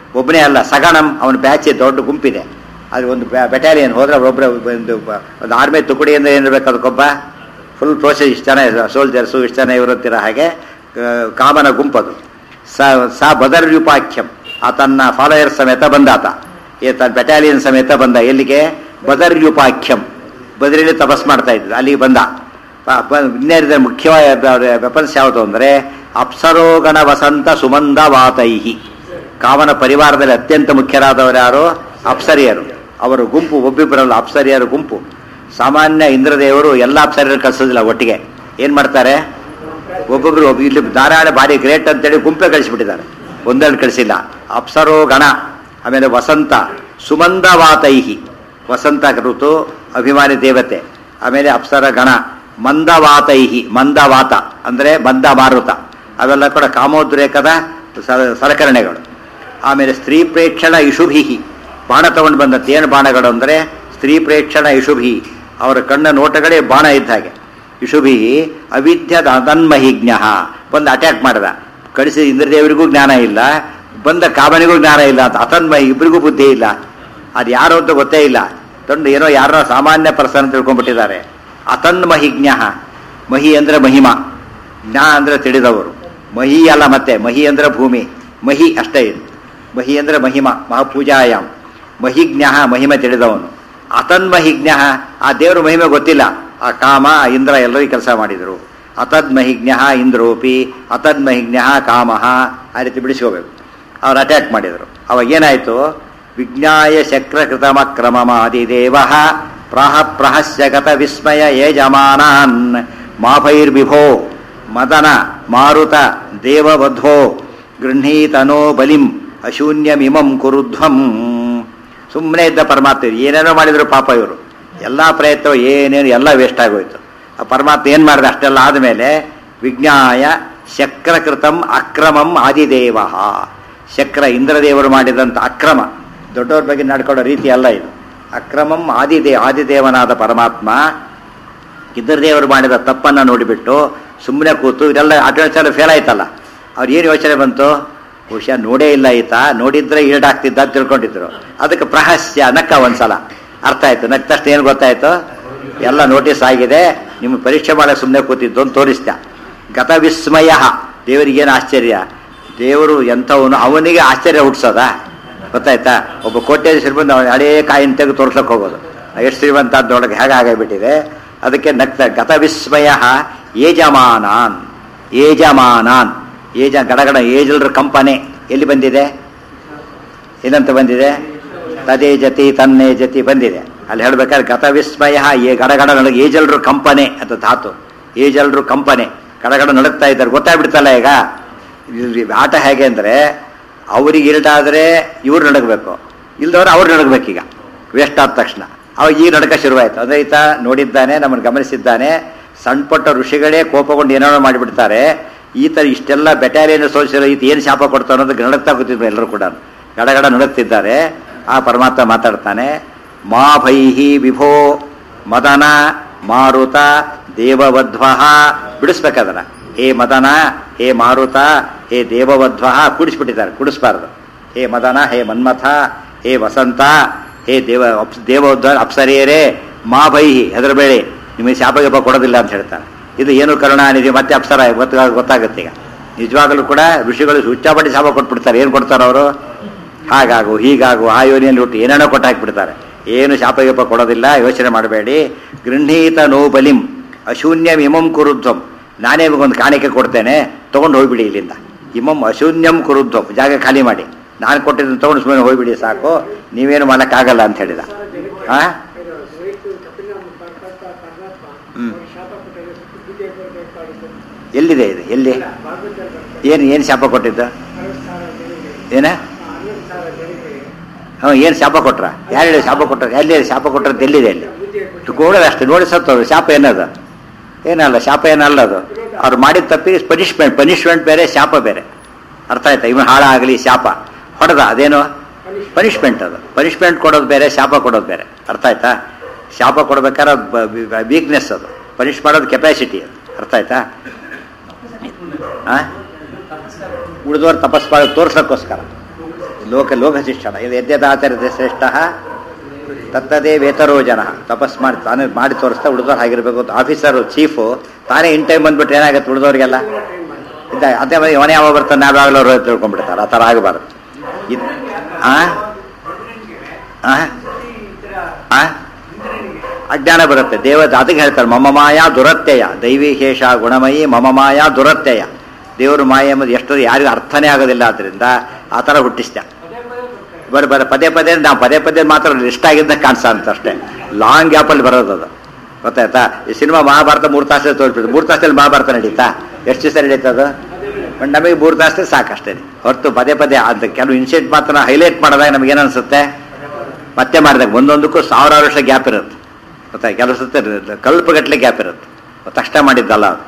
ಒಬ್ಬನೇ ಅಲ್ಲ ಸಗಣಂ ಅವನ ಬ್ಯಾಚ್ ದೊಡ್ಡ ಗುಂಪಿದೆ ಅದು ಒಂದು ಬೆಟಾಲಿಯನ್ ಹೋದ್ರೆ ಒಬ್ಬರ ಒಂದು ಬ- ಒಂದು ಆರ್ಮಿ ತುಕಡಿ ಅಂದ್ರೆ ಏನಿರ್ಬೇಕು ಅದಕ್ಕೊಬ್ಬ ಫುಲ್ ಪ್ರೋಸೆಸ್ ಇಷ್ಟು ಜನ ಸೋಲ್ಜರ್ಸು ಇಷ್ಟು ಜನ ಇರುತ್ತಿರೋ ಹಾಗೆ ಆ, ಕಾಮನ ಗುಂಪದು ಸ ಸ ಬದರ್ಯುಪಾಖ್ಯಂ ಆತನ್ನ ಫಾಲೋಯರ್ ಸಮೇತ ಬಂದಾತ ಈತ ಬೆಟಾಲಿಯನ್ ಸಮೇತ ಬಂದ ಎಲ್ಲಿಗೆ ಬದರ್ಯುಪಾಖ್ಯಂ ಬದರಿಯಲ್ಲಿ ತಪಸ್ ಮಾಡ್ತಾ ಇದ್ರು ಅಲ್ಲಿಗೆ ಬಂದ ಪ- ಪ- ಇನ್ನೇನಿದೆ ಮುಖ್ಯವಾದ ವೆಪನ್ಸ್ ಯಾವುದು ಅಂದರೆ ಅಪ್ಸರೋಗಣ ವಸಂತ ಸುಮಂದ ವಾತೈಹಿ ಕಾಮನ ಪರಿವಾರದಲ್ಲಿ ಅತ್ಯಂತ ಮುಖ್ಯರಾದವರು ಯಾರು ಅಪ್ಸರಿಯರು ಅವರ ಗುಂಪು ಒಬ್ಬಿಬ್ಬರಲ್ಲ ಅಪ್ಸರಿಯರ ಗುಂಪು ಸಾಮಾನ್ಯ ಇಂದ್ರದೇವರು ಎಲ್ಲ ಅಪ್ಸರಿಯರು ಕಳಿಸೋದಿಲ್ಲ ಒಟ್ಟಿಗೆ ಏನು ಮಾಡ್ತಾರೆ ಒಬ್ಬೊಬ್ರು ಒಬ್ಬ ಇಲ್ಲಿ ಧಾರಾಳ ಭಾರಿ ಗ್ರೇಟ್ ಅಂತೇಳಿ ಗುಂಪೆ ಕಳಿಸಿಬಿಟ್ಟಿದ್ದಾರೆ ಒಂದೆರಡು ಕಳಿಸಿಲ್ಲ ಅಪ್ಸರೋ ಗಣ ಆಮೇಲೆ ವಸಂತ ಸುಮಂದ ವಾತೈಹಿ ವಸಂತ ಋತು ಅಭಿಮಾನಿ ದೇವತೆ ಆಮೇಲೆ ಅಪ್ಸರ ಗಣ ಮಂದವಾತೈಹಿ ಮಂದವಾತ ಅಂದರೆ ಮಂದ ಮಾರುತ ಅವೆಲ್ಲ ಕೂಡ ಕಾಮೋದ್ರೇಕದ ಸ- ಸಲಕರಣೆಗಳು ಆಮೇಲೆ ಸ್ತ್ರೀ ಪ್ರೇಕ್ಷಣ ಇಶುಭಿಹಿ ಬಾಣ ತಗೊಂಡು ಬಂದದ್ದು ಏನು ಬಾಣಗಳು ಅಂದರೆ ಸ್ತ್ರೀ ಪ್ರೇಕ್ಷಣ ಇಶುಭಿ ಅವರ ಕಣ್ಣ ನೋಟಗಳೇ ಬಾಣ ಇದ್ದ ಹಾಗೆ ಇಶುಭಿ ಅವಿದ್ಯದ ಅದನ್ಮಹಿಜ್ಞ ಬಂದು ಅಟ್ಯಾಕ್ ಮಾಡಿದ ಕಳಿಸಿದ ಇಂದ್ರದೇವರಿಗೂ ಜ್ಞಾನ ಇಲ್ಲ ಬಂದ ಕಾಮನಿಗೂ ಜ್ಞಾನ ಇಲ್ಲ ಅಂತ ಅತನ್ಮಹಿ ಇಬ್ಬರಿಗೂ ಬುದ್ಧಿ ಇಲ್ಲ ಅದು ಯಾರು ಅಂತ ಗೊತ್ತೇ ಇಲ್ಲ ತಂದು ಏನೋ ಯಾರೋ ಸಾಮಾನ್ಯ ಪರ್ಸನ್ ತಿಳ್ಕೊಂಡ್ಬಿಟ್ಟಿದ್ದಾರೆ ಅತನ್ಮಹಿಜ್ಞ ಮಹಿ ಅಂದ್ರೆ ಮಹಿಮಾ ಜ್ಞಾ ಅಂದ್ರೆ ತಿಳಿದವರು ಮಹಿ ಅಲ್ಲ ಮತ್ತೆ ಮಹಿ ಅಂದ್ರೆ ಭೂಮಿ ಮಹಿ ಅಷ್ಟೇ ಇದು ಮಹಿ ಅಂದ್ರೆ ಮಹಿಮಾ ಮಹಾಪೂಜಾಯಾಮ್ ಮಹಿಜ್ಞ ಮಹಿಮೆ ತಿಳಿದವನು ಅತನ್ಮಹಿಜ್ಞ ಆ ದೇವರ ಮಹಿಮೆ ಗೊತ್ತಿಲ್ಲ ಆ ಕಾಮ ಆ ಇಂದ್ರ ಎಲ್ಲರೂ ಕೆಲಸ ಮಾಡಿದರು ಅತದ್ಮಹಿಜ್ಞ ಇಂದ್ರೋಪಿ ಅತದ್ಮಹಿಜ್ಞ ಕಾಮ ಆ ರೀತಿ ಬಿಡಿಸ್ಕೋಬೇಕು ಅವ್ರು ಅಟ್ಯಾಕ್ ಮಾಡಿದರು ಅವಾಗ ಏನಾಯಿತು ವಿಜ್ಞಾಯ ಶಕ್ರಕೃತಮಕ್ರಮಮಾದಿದೇವ ಪ್ರಾಹ ಪ್ರಹಸ್ಯ ಗತ ವಿಸ್ಮಯ ಯಜಮಾನಾನ್ ಮಾಭೈರ್ವಿಭೋ ಮದನ ಮಾರುತ ದೇವವಧ್ವೋ ಗೃಹೀತನೋ ಬಲಿಂ ಅಶೂನ್ಯಮಿಮಂ ಕುರುಧ್ವಂ ಸುಮ್ಮನೆ ಇದ್ದ ಪರಮಾತ್ಮ ಏನೇನೋ ಮಾಡಿದ್ರು ಪಾಪ ಇವರು ಎಲ್ಲ ಪ್ರಯತ್ನ ಏನೇನು ಎಲ್ಲ ವೇಸ್ಟ್ ಆಗೋಯ್ತು ಆ ಪರಮಾತ್ಮ ಏನು ಮಾಡಿದ ಅಷ್ಟೆಲ್ಲ ಆದಮೇಲೆ ವಿಜ್ಞಾಯ ಶಕ್ರಕೃತಂ ಅಕ್ರಮಂ ಆದಿದೇವ ಶಕ್ರ ಇಂದ್ರದೇವರು ಮಾಡಿದಂಥ ಅಕ್ರಮ ದೊಡ್ಡವ್ರ ಬಗ್ಗೆ ನಡ್ಕೊಳ್ಳೋ ರೀತಿ ಅಲ್ಲ ಇದು ಅಕ್ರಮಂ ಆದಿದೇ ಆದಿದೇವನಾದ ಪರಮಾತ್ಮ ಇಂದ್ರದೇವರು ಮಾಡಿದ ತಪ್ಪನ್ನು ನೋಡಿಬಿಟ್ಟು ಸುಮ್ಮನೆ ಕೂತು ಇದೆಲ್ಲ ಅಟೆಂಡ್ಸ್ ಫೇಲ್ ಆಯ್ತಲ್ಲ ಅವ್ರು ಏನು ಯೋಚನೆ ಬಂತು ಬಹುಶಃ ನೋಡೇ ಇಲ್ಲ ಈತ ನೋಡಿದ್ರೆ ಈಡಾಗ್ತಿದ್ದ ಅಂತ ತಿಳ್ಕೊಂಡಿದ್ರು ಅದಕ್ಕೆ ಪ್ರಹಸ್ಯ ನಕ್ಕ ಒಂದ್ಸಲ ಅರ್ಥ ಆಯ್ತು ನಕ್ಕ ತಕ್ಷಣ ಏನು ಗೊತ್ತಾಯ್ತು ಎಲ್ಲ ನೋಟಿಸ್ ಆಗಿದೆ ನಿಮ್ಮ ಪರೀಕ್ಷೆ ಮಾಡಕ್ಕೆ ಸುಮ್ಮನೆ ಕೂತಿದ್ದು ಅಂತ ತೋರಿಸ್ದ ಗತ ವಿಸ್ಮಯ ದೇವರಿಗೇನು ಆಶ್ಚರ್ಯ ದೇವರು ಎಂಥವನು ಅವನಿಗೆ ಆಶ್ಚರ್ಯ ಹುಟ್ಸೋದ ಗೊತ್ತಾಯ್ತಾ ಒಬ್ಬ ಕೋಟ್ಯಾಧೀಶರು ಬಂದು ಅವನ ಹಳೇ ಕಾಯಿನ ತೆಗೆದು ತೋರ್ಸಕ್ಕೆ ಹೋಗೋದು ಎಷ್ಟು ಶ್ರೀಮಂತ ಅದರೊಳಗೆ ಹೇಗೆ ಆಗಿಬಿಟ್ಟಿದೆ ಅದಕ್ಕೆ ನಗ್ತ ಗತ ವಿಸ್ಮಯ ಏಜಮಾನಾನ್ ಏಜಮಾನಾನ್ ಏಜ ಗಡಗಡ ಏಜಲ್ರ ಕಂಪನೆ ಎಲ್ಲಿ ಬಂದಿದೆ ಏನಂತ ಬಂದಿದೆ ತದೇ ಜತಿ ತನ್ನೇ ಜತಿ ಬಂದಿದೆ ಅಲ್ಲಿ ಹೇಳ್ಬೇಕಾದ್ರೆ ಗತ ವಿಸ್ಮಯ ಏ ಗಡಗಡ ನಡಗ ಏಜಲ್ರು ಕಂಪನೆ ಅಂತ ಧಾತು ಏಜಲ್ರು ಕಂಪನೆ ಗಡಗಡ ನಡಗ್ತಾ ಇದ್ದಾರೆ ಗೊತ್ತಾಗ್ಬಿಡ್ತಲ್ಲ ಈಗ ಇದು ಆಟ ಹೇಗೆ ಅಂದರೆ ಅವ್ರಿಗೆ ಇಲ್ಟಾದರೆ ಇವ್ರು ನಡಗಬೇಕು ಇಲ್ದವ್ರು ಅವ್ರು ನಡಗಬೇಕೀಗ ವೇಸ್ಟ್ ಆದ ತಕ್ಷಣ ಅವಾಗ ಈ ನಡಕ ಶುರುವಾಯಿತು ಅಂದರೆ ಈತ ನೋಡಿದ್ದಾನೆ ನಮ್ಮನ್ನು ಗಮನಿಸಿದ್ದಾನೆ ಸಣ್ಣ ಪುಟ್ಟ ಋಷಿಗಳೇ ಕೋಪಗೊಂಡು ಏನೇನೋ ಮಾಡಿಬಿಡ್ತಾರೆ ಈ ಥರ ಇಷ್ಟೆಲ್ಲ ಬೆಟಾಲಿಯನ್ ಸೋಲ್ಸಿರೋ ಈತ ಏನು ಶಾಪ ಕೊಡ್ತಾನೋ ಅಂತ ನಡಗ್ತಾ ಕೂತಿದ್ರು ಎಲ್ಲರೂ ಕೂಡ ಗಡಗಡ ನಡುತ್ತಿದ್ದಾರೆ ಆ ಪರಮಾತ್ಮ ಮಾತಾಡ್ತಾನೆ ಮಾ ಭೈಹಿ ವಿಭೋ ಮದನ ಮಾರುತ ದೇವವಧ್ವ ಬಿಡಿಸ್ಬೇಕದನ್ನ ಹೇ ಮದನ ಹೇ ಮಾರುತ ಹೇ ದೇವವಧ್ವ ಕುಡಿಸ್ಬಿಟ್ಟಿದ್ದಾರೆ ಕುಡಿಸ್ಬಾರ್ದು ಹೇ ಮದನ ಹೇ ಮನ್ಮಥ ಹೇ ವಸಂತ ಹೇ ದೇವ ಅಪ್ಸ್ ದೇವೋದ್ಧ ಅಪ್ಸರಿಯರೇ ಮಾ ಭೈಹಿ ಹೆದರಬೇಡಿ ನಿಮಗೆ ಶಾಪ ಗೀಪ ಕೊಡೋದಿಲ್ಲ ಅಂತ ಹೇಳ್ತಾರೆ ಇದು ಏನು ಕರುಣಾನಿಧಿ ಮತ್ತೆ ಅಪ್ಸರ ಗೊತ್ತ ಗೊತ್ತಾಗುತ್ತೆ ಈಗ ನಿಜವಾಗಲೂ ಕೂಡ ಋಷಿಗಳು ಹುಚ್ಚಾಪಟ್ಟಿ ಶಾಪ ಕೊಟ್ಬಿಡ್ತಾರೆ ಏನು ಕೊಡ್ತಾರೆ ಅವರು ಹಾಗಾಗು ಹೀಗಾಗು ಆ ಯೋನಿಯಲ್ಲಿ ಹುಟ್ಟು ಏನೇನೋ ಕೊಟ್ಟು ಹಾಕ್ಬಿಡ್ತಾರೆ ಏನು ಶಾಪ ಗೀಪ ಕೊಡೋದಿಲ್ಲ ಯೋಚನೆ ಮಾಡಬೇಡಿ ಗೃಹೀತ ನೋ ಬಲಿಂ ಅಶೂನ್ಯಂ ಇಮಂ ಕುರುಧ್ವಂ ನಾನೇ ಒಂದು ಕಾಣಿಕೆ ಕೊಡ್ತೇನೆ ತೊಗೊಂಡು ಹೋಗ್ಬಿಡಿ ಇಲ್ಲಿಂದ ಇಮಂ ಅಶೂನ್ಯಂ ಕುರುಧ್ವಂ ಜಾಗ ಖಾಲಿ ಮಾಡಿ ನಾನು ಕೊಟ್ಟಿದ್ದನ್ನು ತೊಗೊಂಡು ಸುಮ್ಮನೆ ಹೋಗ್ಬಿಡಿ ಸಾಕು ನೀವೇನು ಮಾಡೋಕ್ಕಾಗಲ್ಲ ಅಂತ ಹೇಳಿದ ಆ ಹ್ಮ್. ಎಲ್ಲಿದೆ ಇದು ಎಲ್ಲಿ ಏನು ಏನು ಶಾಪ ಕೊಟ್ಟಿದ್ದು ಏನ ಹ್ಞೂ ಏನು ಶಾಪ ಕೊಟ್ರ ಯಾರು ಹೇಳಿ ಶಾಪ ಕೊಟ್ರ ಎಲ್ಲಿ ಶಾಪ ಕೊಟ್ಟದ್ದು ಎಲ್ಲಿದೆ ಅಲ್ಲಿ ಕೂಡದ ಅಷ್ಟೇ ನೋಡಿ ಸತ್ತವ್ರು ಶಾಪ ಏನದು ಏನಲ್ಲ ಶಾಪ ಏನಲ್ಲ ಅದು ಅವ್ರು ಮಾಡಿದ ತಪ್ಪಿಗೆ ಪನಿಷ್ಮೆಂಟ್ ಪನಿಷ್ಮೆಂಟ್ ಬೇರೆ ಶಾಪ ಬೇರೆ ಅರ್ಥ ಆಯ್ತಾ ಇವನು ಹಾಳಾಗಲಿ ಶಾಪ ಹೊಡೆದ ಅದೇನು ಪನಿಷ್ಮೆಂಟ್ ಅದು ಪನಿಷ್ಮೆಂಟ್ ಕೊಡೋದು ಬೇರೆ ಶಾಪ ಕೊಡೋದು ಬೇರೆ ಅರ್ಥ ಆಯ್ತಾ ಶಾಪ ಕೊಡ್ಬೇಕಾದ್ರೆ ವೀಕ್ನೆಸ್ ಅದು ಪನಿಷ್ ಮಾಡೋದು ಕೆಪಾಸಿಟಿ ಅದು ಅರ್ಥ ಆಯ್ತಾ ಆ ಉಳಿದವ್ರು ತಪಸ್ ಮಾಡಿ ತೋರ್ಸೋಕ್ಕೋಸ್ಕರ ಲೋಕ ಲೋಕ ಶಿಕ್ಷಣ ಇದು ಯದ್ಯದಾಚರಿತ ಶ್ರೇಷ್ಠ ತತ್ತದೇ ವೇತರೋ ಜನ ತಪಸ್ ಮಾಡಿ ತಾನೇ ಮಾಡಿ ತೋರಿಸ್ತಾ ಉಳಿದವ್ರು ಹಾಗಿರ್ಬೇಕು ಅಂತ ಆಫೀಸರು ಚೀಫು ತಾನೇ ಇನ್ ಟೈಮ್ ಬಂದ್ಬಿಟ್ರೆ ಏನಾಗುತ್ತೆ ಉಳಿದವ್ರಿಗೆಲ್ಲ ಇದ್ದ ಅದೇ ಮನೆ ಇವನೇ ಯಾವಾಗ ಬರ್ತಾನೆ ನಾವಾಗಲೂ ಅವ್ರು ತಿಳ್ಕೊಂಡ್ಬಿಡ್ತಾರೆ ಆ ಥರ ಆಗಬಾರ್ದು ಇದು ಆ ಆ? ಆ? ಅಜ್ಞಾನ ಬರುತ್ತೆ ದೇವ ಅದಕ್ಕೆ ಹೇಳ್ತಾರೆ ಮಮ ಮಾಯಾ ದುರತ್ಯಯ ದೈವಿ ಶೇಷ ಗುಣಮಯಿ ಮಮ ಮಾಯಾ ದುರತ್ಯಯ ದೇವರು ಮಾಯ ಎಂಬುದು ಎಷ್ಟು ಯಾರಿಗೂ ಅರ್ಥನೇ ಆಗೋದಿಲ್ಲ ಆದ್ರಿಂದ ಆ ಥರ ಹುಟ್ಟಿಸ್ತ ಬರ ಬರ ಪದೇ ಪದೇ ನಾವು ಪದೇ ಪದೇ ಮಾತ್ರ ಲಿಸ್ಟ್ ಆಗಿದ್ದ ಕಾಣಿಸ ಅಂತ ಅಷ್ಟೇ ಲಾಂಗ್ ಗ್ಯಾಪಲ್ಲಿ ಬರೋದು ಅದು ಗೊತ್ತಾಯ್ತಾ ಈ ಸಿನಿಮಾ ಮಹಾಭಾರತ ಮೂರು ತಾಸಲ್ಲಿ ತೋರಿಸ್ಬಿಟ್ಟು ಮೂರು ತಾಸಲ್ಲಿ ಮಹಾಭಾರತ ನಡೀತಾ ಎಷ್ಟು ದಿವಸ ನಡೀತಾ ಅದು ಬಟ್ ನಮಗೆ ಮೂರು ತಾಸೇ ಸಾಕಷ್ಟೇ ಹೊರತು ಪದೇ ಪದೇ ಅಂತ ಕೆಲವು ಇನ್ಸಿಡೆಂಟ್ ಮಾತ್ರ ಹೈಲೈಟ್ ಮಾಡಿದಾಗ ನಮ್ಗೆ ಏನನ್ಸುತ್ತೆ ಮತ್ತೆ ಮಾಡಿದಾಗ ಒಂದೊಂದಕ್ಕೂ ಸಾವಿರಾರು ವರ್ಷ ಗ್ಯಾಪ್ ಇರುತ್ತೆ ಗೊತ್ತಾ ಕೆಲವು ಸತ್ತೆ ಕಲ್ಪಗಟ್ಟಲೆ ಗ್ಯಾಪ್ ಇರುತ್ತೆ ತಕ್ಷಣ ಮಾಡಿದ್ದಲ್ಲ ಅದು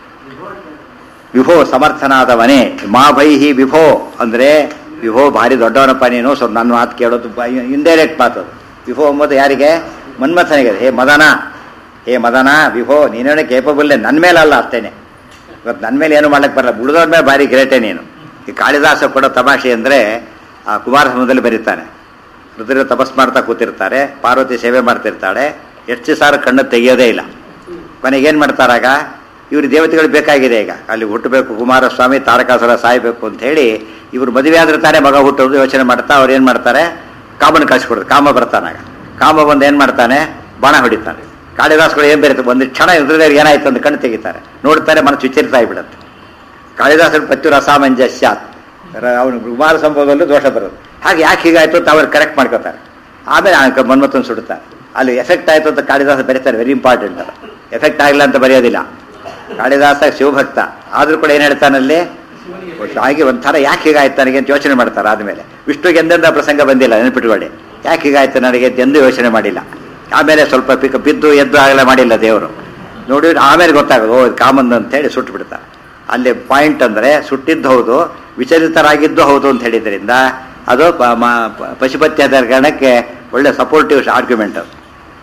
ವಿಭೋ ಸಮರ್ಥನಾದವನೇ ಮಾ ಭೈಹಿ ವಿಭೋ ಅಂದ್ರೆ ವಿಭೋ ಭಾರಿ ದೊಡ್ಡವನಪ್ಪ ನೀನು ಸ್ವಲ್ಪ ನನ್ನ ಮಾತು ಕೇಳೋದು ಇಂಡೈರೆಕ್ಟ್ ಮಾತು ಅದು. ವಿಭೋ ಎಂಬುದು ಯಾರಿಗೆ ಮನ್ಮಥನಿಗೆ ಹೇ ಮದನ ಹೇ ಮದನ ವಿಭೋ ನೀನೇನೇ ಕೇಪಬಲ್ಲೆ ನನ್ನ ಮೇಲಲ್ಲ ಅಷ್ಟೇನೆ ಇವತ್ತು ನನ್ನ ಮೇಲೆ ಏನು ಮಾಡ್ಲಿಕ್ಕೆ ಬರಲ್ಲ ಉಳಿದವ್ರ ಮೇಲೆ ಭಾರಿ ಗ್ರೇಟೇ ನೀನು ಈ ಕಾಳಿದಾಸ ಕೊಡೋ ತಮಾಷೆ ಅಂದರೆ ಆ ಕುಮಾರ ಸಮುದ್ರದಲ್ಲಿ ಬರೀತಾನೆ ರುದ್ರ ತಪಸ್ ಮಾಡ್ತಾ ಕೂತಿರ್ತಾರೆ ಪಾರ್ವತಿ ಸೇವೆ ಮಾಡ್ತಿರ್ತಾಳೆ ಎಷ್ಟು ಸಾರ ಕಣ್ಣು ತೆಗೆಯೋದೇ ಇಲ್ಲ ಕೊನೆಗೆ ಏನು ಮಾಡ್ತಾರಾಗ ಇವರು ದೇವತೆಗಳು ಬೇಕಾಗಿದೆ ಈಗ ಅಲ್ಲಿ ಹುಟ್ಟಬೇಕು ಕುಮಾರಸ್ವಾಮಿ ತಾರಕಾಸುರ ಸಾಯಬೇಕು ಅಂತ ಹೇಳಿ ಇವರು ಮದುವೆ ಆದ್ರೆ ತಾನೇ ಮಗ ಹುಟ್ಟೋದು ಯೋಚನೆ ಮಾಡ್ತಾ ಅವ್ರು ಏನು ಮಾಡ್ತಾರೆ ಕಾಮನ ಕಳಿಸ್ಕೊಡ್ತಾರೆ ಕಾಮ ಬರ್ತಾನಾಗ ಕಾಮ ಬಂದು ಏನು ಮಾಡ್ತಾನೆ ಬಾಣ ಹೊಡಿತಾನೆ ಕಾಳಿದಾಸಗಳು ಏನು ಬೇರೆ ಒಂದು ಕ್ಷಣ ರುದ್ರದೇವ್ರಿಗೆ ಏನಾಯ್ತು ಅಂತ ಕಣ್ಣು ತೆಗಿತಾರೆ ನೋಡ್ತಾರೆ ಮನಸ್ಸು ವಿಚಲಿತ ಆಗಿಬಿಡುತ್ತೆ ಕಾಳಿದಾಸರ ಪತ್ಯುರ ಅಸಾಮಂಜಸ್ಯ ಅವನು ಕುಮಾರ ಸಂಭವದಲ್ಲೂ ದೋಷ ಬರೋದು ಹಾಗೆ ಯಾಕೆ ಹೀಗಾಯ್ತು ಅಂತ ಅವ್ರು ಕರೆಕ್ಟ್ ಮಾಡ್ಕೋತಾರೆ ಆಮೇಲೆ ಆ ಮನ್ಮಥನ್ ಸುಡುತ್ತಾರೆ ಅಲ್ಲಿ ಎಫೆಕ್ಟ್ ಆಯ್ತು ಅಂತ ಕಾಳಿದಾಸ ಬರೀತಾರೆ ವೆರಿ ಇಂಪಾರ್ಟೆಂಟ್ ಅದು ಎಫೆಕ್ಟ್ ಆಗಿಲ್ಲ ಅಂತ ಬರೆಯೋದಿಲ್ಲ ಕಾಳಿದಾಸ ಶಿವಭಕ್ತ ಆದ್ರೂ ಕೂಡ ಏನು ಹೇಳ್ತಾನಲ್ಲಿ ಹಾಗೆ ಒಂಥರ ಯಾಕೆ ಹೀಗಾಯ್ತು ನನಗೆ ಅಂತ ಯೋಚನೆ ಮಾಡ್ತಾರೆ ಆದಮೇಲೆ ವಿಷ್ಣುಗೆ ಎಂದೆಂದ ಪ್ರಸಂಗ ಬಂದಿಲ್ಲ ನೆನಪಿಟ್ಕೊಳ್ಳಿ ಯಾಕೆ ಹೀಗಾಯ್ತು ನನಗೆ ಅಂತ ಎಂದೂ ಯೋಚನೆ ಮಾಡಿಲ್ಲ ಆಮೇಲೆ ಸ್ವಲ್ಪ ಪಿಕ ಬಿದ್ದು ಎದ್ದು ಆಗಲ್ಲ ಮಾಡಿಲ್ಲ ದೇವರು ನೋಡಿ ಆಮೇಲೆ ಗೊತ್ತಾಗೋದು ಓ ಇದು ಕಾಮನ್ ಅಂತೇಳಿ ಸುಟ್ಟು ಬಿಡ್ತಾರೆ ಅಲ್ಲಿ ಪಾಯಿಂಟ್ ಅಂದರೆ ಸುಟ್ಟಿದ್ದು ಹೌದು ವಿಚಲಿತರಾಗಿದ್ದು ಹೌದು ಅಂತ ಹೇಳಿದ್ರಿಂದ ಅದು ಪ- ಮ- ಪ- ಪಶುಪತ್ಯದ ಕಾರಣಕ್ಕೆ ಒಳ್ಳೆ ಸಪೋರ್ಟಿವ್ ಆರ್ಗ್ಯುಮೆಂಟ್ ಅದು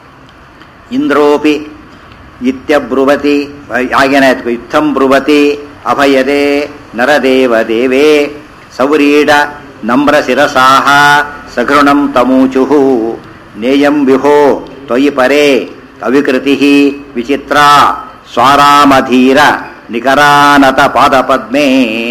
ಇಂದ್ರೋಪಿ ಇತ್ಯಬ್ರುವತಿ ಆಗೇನಾಯ್ತು ಇತ್ತಂ ಬ್ರುವತಿ ಅಭಯದೆ ನರದೇವ ದೇವೇ ಸೌರೀಡ ನಮ್ರ ಶಿರಸಾಹ ಸಘೃಣಂ ತಮೂಚು ನೇಯಂ ವಿಹೋ ತ್ವಯಿ ಪರೇ ಅವಿಕೃತಿ ವಿಚಿತ್ರ ಸ್ವಾರಾಮಧೀರ ನಿಕರಾನತ ಪಾದಪದ್ಮೇ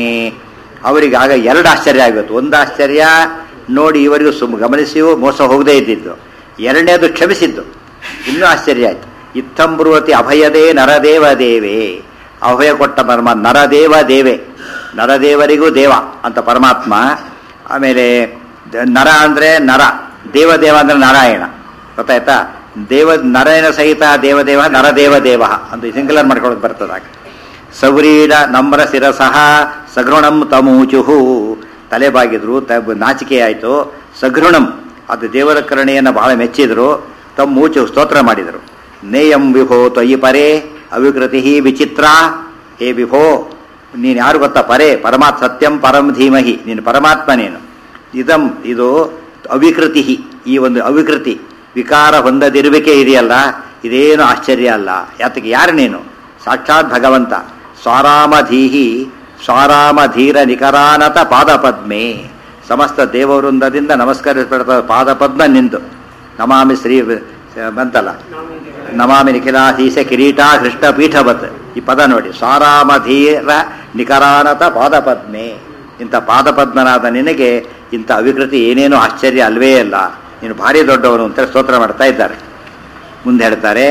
ಅವರಿಗೆ ಆಗ ಎರಡು ಆಶ್ಚರ್ಯ ಆಗಿತ್ತು ಒಂದು ಆಶ್ಚರ್ಯ ನೋಡಿ ಇವರಿಗೂ ಸುಮ್ ಗಮನಿಸಿಯೂ ಮೋಸ ಹೋಗದೇ ಇದ್ದಿದ್ದು ಎರಡನೇದು ಕ್ಷಮಿಸಿದ್ದು ಇನ್ನೂ ಆಶ್ಚರ್ಯ ಆಯ್ತು ಇತ್ತಂಬ್ರುವತಿ ಅಭಯದೇ ನರದೇವ ದೇವೇ ಅಭಯ ಕೊಟ್ಟ ಪರಮ ನರದೇವ ದೇವೆ ನರದೇವರಿಗೂ ದೇವ ಅಂತ ಪರಮಾತ್ಮ ಆಮೇಲೆ ದ- ನರ ಅಂದ್ರೆ ನರ ದೇವದೇವ ಅಂದ್ರೆ ನಾರಾಯಣ ಗೊತ್ತಾಯ್ತಾ ದೇವ ನರೇನ ಸಹಿತ ದೇವದೇವ ನರದೇವ ದೇವ ಅಂತ ಸಿಂಗುಲರ್ ಮಾಡ್ಕೊಳ್ಳೋಕೆ ಬರ್ತದಾಗ ಸೌರೀಡ ನಮ್ರ ಶಿರಸಃ ಸಘೃಣಂ ತಮೂಚುಹು ತಲೆ ಬಾಗಿದ್ರು ತ ನಾಚಿಕೆ ಆಯಿತು ಸಘೃಣಂ ಅದು ದೇವರ ಕರುಣೆಯನ್ನು ಬಹಳ ಮೆಚ್ಚಿದ್ರು ತಮ್ಮ ಮೂಚು ಸ್ತೋತ್ರ ಮಾಡಿದರು ನೇಯಂ ವಿಭೋ ತ್ವಯಿ ಪರೇ ಅವಿಕೃತಿ ವಿಚಿತ್ರ ಹೇ ವಿಭೋ ನೀನು ಯಾರು ಗೊತ್ತಾ ಪರೇ ಪರಮಾತ್ ಸತ್ಯಂ ಪರಂ ಧೀಮಹಿ ನೀನು ಪರಮಾತ್ಮ ನೀನು ಇದಂ ಇದು ಅವಿಕೃತಿ ಈ ಒಂದು ಅವಿಕೃತಿ ವಿಕಾರ ಹೊಂದದಿರುವಿಕೆ ಇದೆಯಲ್ಲ ಇದೇನು ಆಶ್ಚರ್ಯ ಅಲ್ಲ ಯಾತಕ್ಕೆ ಯಾರು ನೀನು ಸಾಕ್ಷಾತ್ ಭಗವಂತ ಸ್ವಾರಾಮಧೀಹಿ ಸ್ವಾರಾಮಧೀರ ನಿಕರಾನತ ಪಾದಪದ್ಮೆ ಸಮಸ್ತ ದೇವವೃಂದದಿಂದ ನಮಸ್ಕರಿಸಲ್ಪಡ್ತ ಪಾದಪದ್ಮ ನಿಂದು ನಮಾಮಿ ಶ್ರೀ ಬಂತಲ್ಲ ನಮಾಮಿ ನಿಖಿಲಾಧೀಶ ಕಿರೀಟ ಕೃಷ್ಣ ಪೀಠವತ್ ಈ ಪದ ನೋಡಿ ಸ್ವಾರಾಮಧೀರ ನಿಕರಾನತ ಪಾದಪದ್ಮೆ ಇಂಥ ಪಾದಪದ್ಮನಾದ ನಿನಗೆ ಇಂಥ ಅವಿಕೃತಿ ಏನೇನು ಆಶ್ಚರ್ಯ ಅಲ್ವೇ ಅಲ್ಲ ನೀನು ಭಾರಿ ದೊಡ್ಡವನು ಅಂತ ಸ್ತೋತ್ರ ಮಾಡ್ತಾ ಇದ್ದಾರೆ ಮುಂದೆ ಹೇಳ್ತಾರೆ